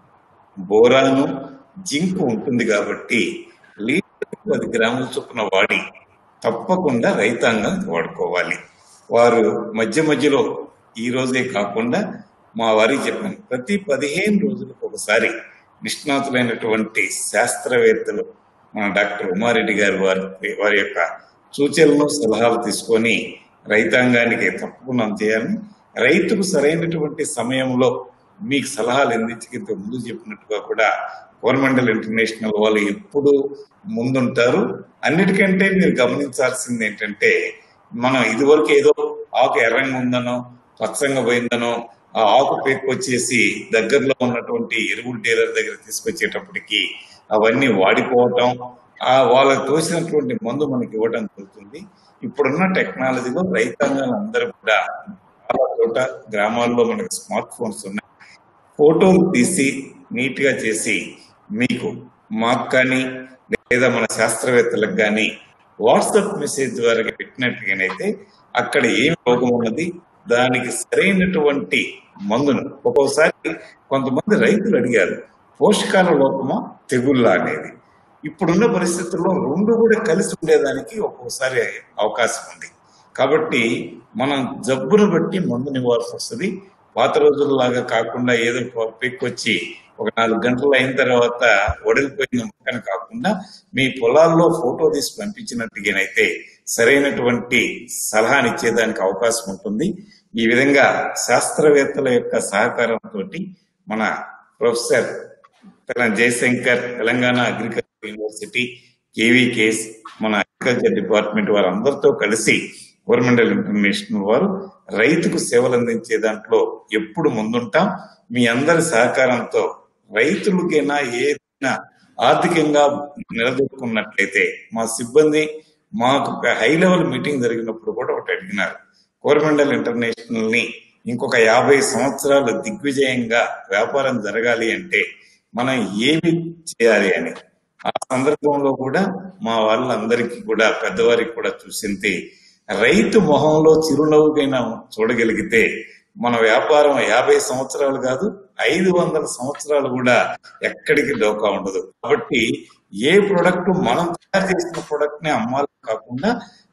బోరాను జింక్ ఉంటుంది కాబట్టి లీటర్ పది గ్రాముల చొప్పున వాడి తప్పకుండా రైతాంగం వాడుకోవాలి వారు మధ్య మధ్యలో ఈ రోజే కాకుండా మా వారికి చెప్పాను ప్రతి పదిహేను రోజులకు ఒకసారి నిష్ణాతులైనటువంటి శాస్త్రవేత్తలు మన డాక్టర్ ఉమారెడ్డి గారు వారి వారి యొక్క సూచనలను సలహాలు తీసుకొని రైతాంగానికి తప్పకుండా చేయాలని రైతుకు సరైనటువంటి సమయంలో మీకు సలహాలు అందించి ఇంత ముందు చెప్పినట్టుగా కూడా కోరమండల్ ఇంటర్నేషనల్ వాళ్ళు ఎప్పుడు ముందుంటారు అన్నిటికంటే మీరు గమనించాల్సింది ఏంటంటే మనం ఇదివరకు ఏదో ఆకు ఎర్రంగా ఉందనో పచ్చంగా పోయిందనో ఆ ఆకు వచ్చేసి దగ్గరలో ఉన్నటువంటి ఎరువుల డీలర్ దగ్గర తీసుకొచ్చేటప్పటికి అవన్నీ వాడిపోవటం ఆ వాళ్ళకి తోసినటువంటి మందు మనకి ఇవ్వడం జరుగుతుంది ఇప్పుడున్న టెక్నాలజీలో రైతాంగాలు అందరూ కూడా చాలా చోట గ్రామాల్లో మనకి స్మార్ట్ ఫోన్స్ ఉన్నాయి ఫోటోలు తీసి నీట్ గా చేసి మీకు మాకు కానీ లేదా మన శాస్త్రవేత్తలకు కానీ వాట్సాప్ మెసేజ్ ద్వారా పెట్టినట్టుగానైతే అక్కడ ఏం రోగం ఉన్నది దానికి సరైనటువంటి మందును ఒక్కోసారి కొంతమంది రైతులు అడిగారు పోషకాల లోపమా తెగుళ్ళ అనేది ఇప్పుడున్న పరిస్థితుల్లో రెండు కూడా కలిసి ఉండేదానికి ఒక్కోసారి అవకాశం ఉంది కాబట్టి మనం జబ్బును బట్టి మందుని ఇవ్వాల్సి వస్తుంది పాత రోజుల్లాగా కాకుండా ఏదో పెక్కొచ్చి ఒక నాలుగు గంటలు అయిన తర్వాత ఒడిలిపోయిన మొక్కన కాకుండా మీ పొలాల్లో ఫోటో తీసి పంపించినట్టుగానైతే సరైనటువంటి సలహానిచ్చేదానికి అవకాశం ఉంటుంది ఈ విధంగా శాస్త్రవేత్తల యొక్క సహకారంతో మన professor Telangana Jayashankar Telangana agriculture university KVKs మన అగ్రికల్చర్ డిపార్ట్మెంట్ వారందరితో కలిసి కోరమండల్ ఇంటర్నేషనల్ వారు రైతుకు సేవలు అందించే దాంట్లో ఎప్పుడు ముందుంటాం మీ అందరి సహకారంతో రైతులకైనా ఏదైనా ఆర్థికంగా నిలదొక్కున్నట్లయితే మా సిబ్బంది మాకు ఒక హై లెవెల్ మీటింగ్ జరిగినప్పుడు కూడా ఒకటి అడిగినారు కోరమండల్ ఇంటర్నేషనల్ ని ఇంకొక యాభై సంవత్సరాలు దిగ్విజయంగా వ్యాపారం జరగాలి అంటే మనం ఏమి చేయాలి అని ఆ సందర్భంలో కూడా మా వాళ్ళందరికీ కూడా పెద్దవారికి కూడా చూసింది రైతు మొహంలో చిరునవ్వుకైనా చూడగలిగితే మన వ్యాపారం యాభై సంవత్సరాలు కాదు ఐదు వందల సంవత్సరాలు కూడా ఎక్కడికి డోకా ఉండదు కాబట్టి ఏ ప్రొడక్ట్ మనం తయారు చేసిన ప్రొడక్ట్ ని అమ్మాలి కాకుండా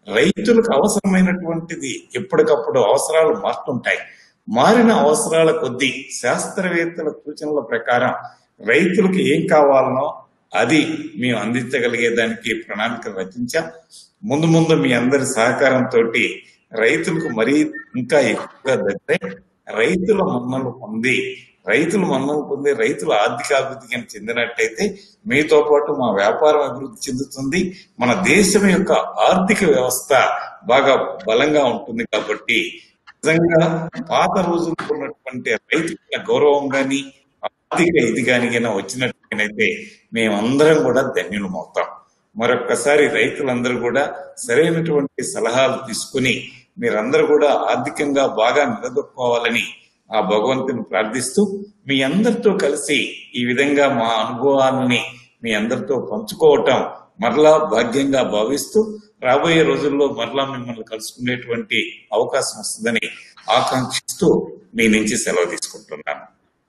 రైతులకు అవసరమైనటువంటిది ఎప్పటికప్పుడు అవసరాలు మారుతుంటాయి మారిన అవసరాల కొద్దీ శాస్త్రవేత్తల సూచనల ప్రకారం రైతులకు ఏం కావాలనో అది మేము అందించగలిగే దానికి ప్రణాళిక రచించాం ముందు ముందు మీ అందరి సహకారంతో రైతులకు మరీ ఇంకా ఎక్కువగా దగ్గరే రైతుల మన్నలు పొంది రైతుల మన్నలు పొంది రైతుల ఆర్థిక అభివృద్ధికి చెందినట్టయితే మీతో పాటు మా వ్యాపారం అభివృద్ధి చెందుతుంది మన దేశం యొక్క ఆర్థిక వ్యవస్థ బాగా బలంగా ఉంటుంది కాబట్టి నిజంగా పాత రోజుల్లో ఉన్నటువంటి రైతుల గౌరవం గాని ఆర్థిక ఇది కానీ వచ్చినట్టయితే మేమందరం కూడా ధన్యులమవుతాం మరొక్కసారి రైతులందరూ కూడా సరైనటువంటి సలహాలు తీసుకుని మీరందరూ కూడా ఆర్థికంగా బాగా నిలదొక్కోవాలని ఆ భగవంతుని ప్రార్థిస్తూ మీ అందరితో కలిసి ఈ విధంగా మా అనుభవాలని మీ అందరితో పంచుకోవటం మరలా భాగ్యంగా భావిస్తూ రాబోయే రోజుల్లో మరలా మిమ్మల్ని కలుసుకునేటువంటి అవకాశం వస్తుందని ఆకాంక్షిస్తూ మీ నుంచి సెలవు తీసుకుంటున్నాను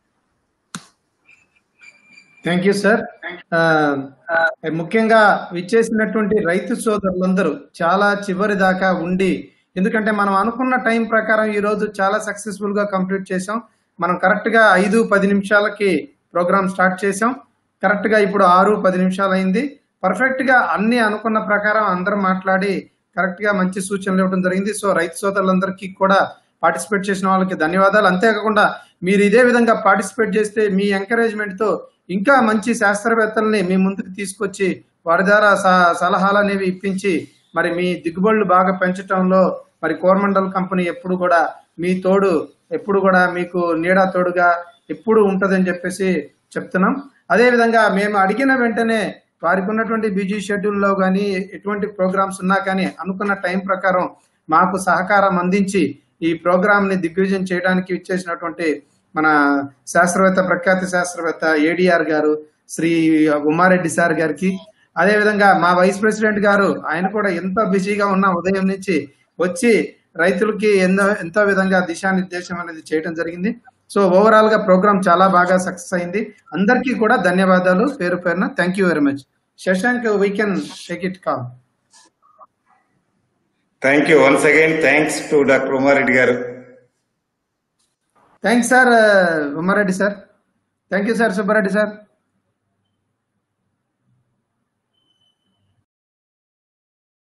థ్యాంక్ యూ సార్ ఆ, ఆ, ముఖ్యంగా విచ్చేసినటువంటి రైతు సోదరులందరూ చాలా చివరి దాకా ఉండి ఎందుకంటే మనం అనుకున్న టైం ప్రకారం ఈ రోజు చాలా సక్సెస్ఫుల్ గా కంప్లీట్ చేసాం మనం కరెక్ట్ గా ఐదు పది నిమిషాలకి ప్రోగ్రామ్ స్టార్ట్ చేసాం కరెక్ట్ గా ఇప్పుడు ఆరు పది నిమిషాలు అయింది పర్ఫెక్ట్ గా అన్ని అనుకున్న ప్రకారం అందరం మాట్లాడి కరెక్ట్ గా మంచి సూచనలు ఇవ్వడం జరిగింది సో రైతు సోదరులందరికీ కూడా పార్టిసిపేట్ చేసిన వాళ్ళకి ధన్యవాదాలు అంతేకాకుండా మీరు ఇదే విధంగా పార్టిసిపేట్ చేస్తే మీ ఎంకరేజ్మెంట్ తో ఇంకా మంచి శాస్త్రవేత్తల్ని మీ ముందుకు తీసుకొచ్చి వారి ద్వారా స- సలహాలు అనేవి ఇప్పించి మరి మీ దిగుబడులు బాగా పెంచడంలో మరి కోరమండల్ కంపెనీ ఎప్పుడు కూడా మీ తోడు ఎప్పుడు కూడా మీకు నీడా తోడుగా ఎప్పుడు ఉంటదని చెప్పేసి చెప్తున్నాం అదే విధంగా మేము అడిగిన వెంటనే వారికి ఉన్నటువంటి బిజీ షెడ్యూల్లో కానీ ఎటువంటి ప్రోగ్రామ్స్ ఉన్నా కానీ అనుకున్న టైం ప్రకారం మాకు సహకారం అందించి ఈ ప్రోగ్రామ్ ని దిగ్విజయం చేయడానికి ఇచ్చేసినటువంటి మన శాస్త్రవేత్త ప్రఖ్యాత శాస్త్రవేత్త ఏడిఆర్ గారు శ్రీ ఉమారెడ్డి సార్ గారికి అదే విధంగా మా వైస్ ప్రెసిడెంట్ గారు ఆయన కూడా ఎంతో బిజీగా ఉన్న ఉదయం నుంచి వచ్చి రైతులకి ఎన్నో ఎంతో విధంగా దిశానిర్దేశం అనేది చేయడం జరిగింది సో ఓవరాల్ గా ప్రోగ్రామ్ చాలా బాగా సక్సెస్ అయింది అందరికీ కూడా ధన్యవాదాలు పేరు పేరున thank you very much Shashank we can take it call thank you once again thanks to doctor Umareddy గారు thanks sir Umareddy sir thank you sir Subbareddy sir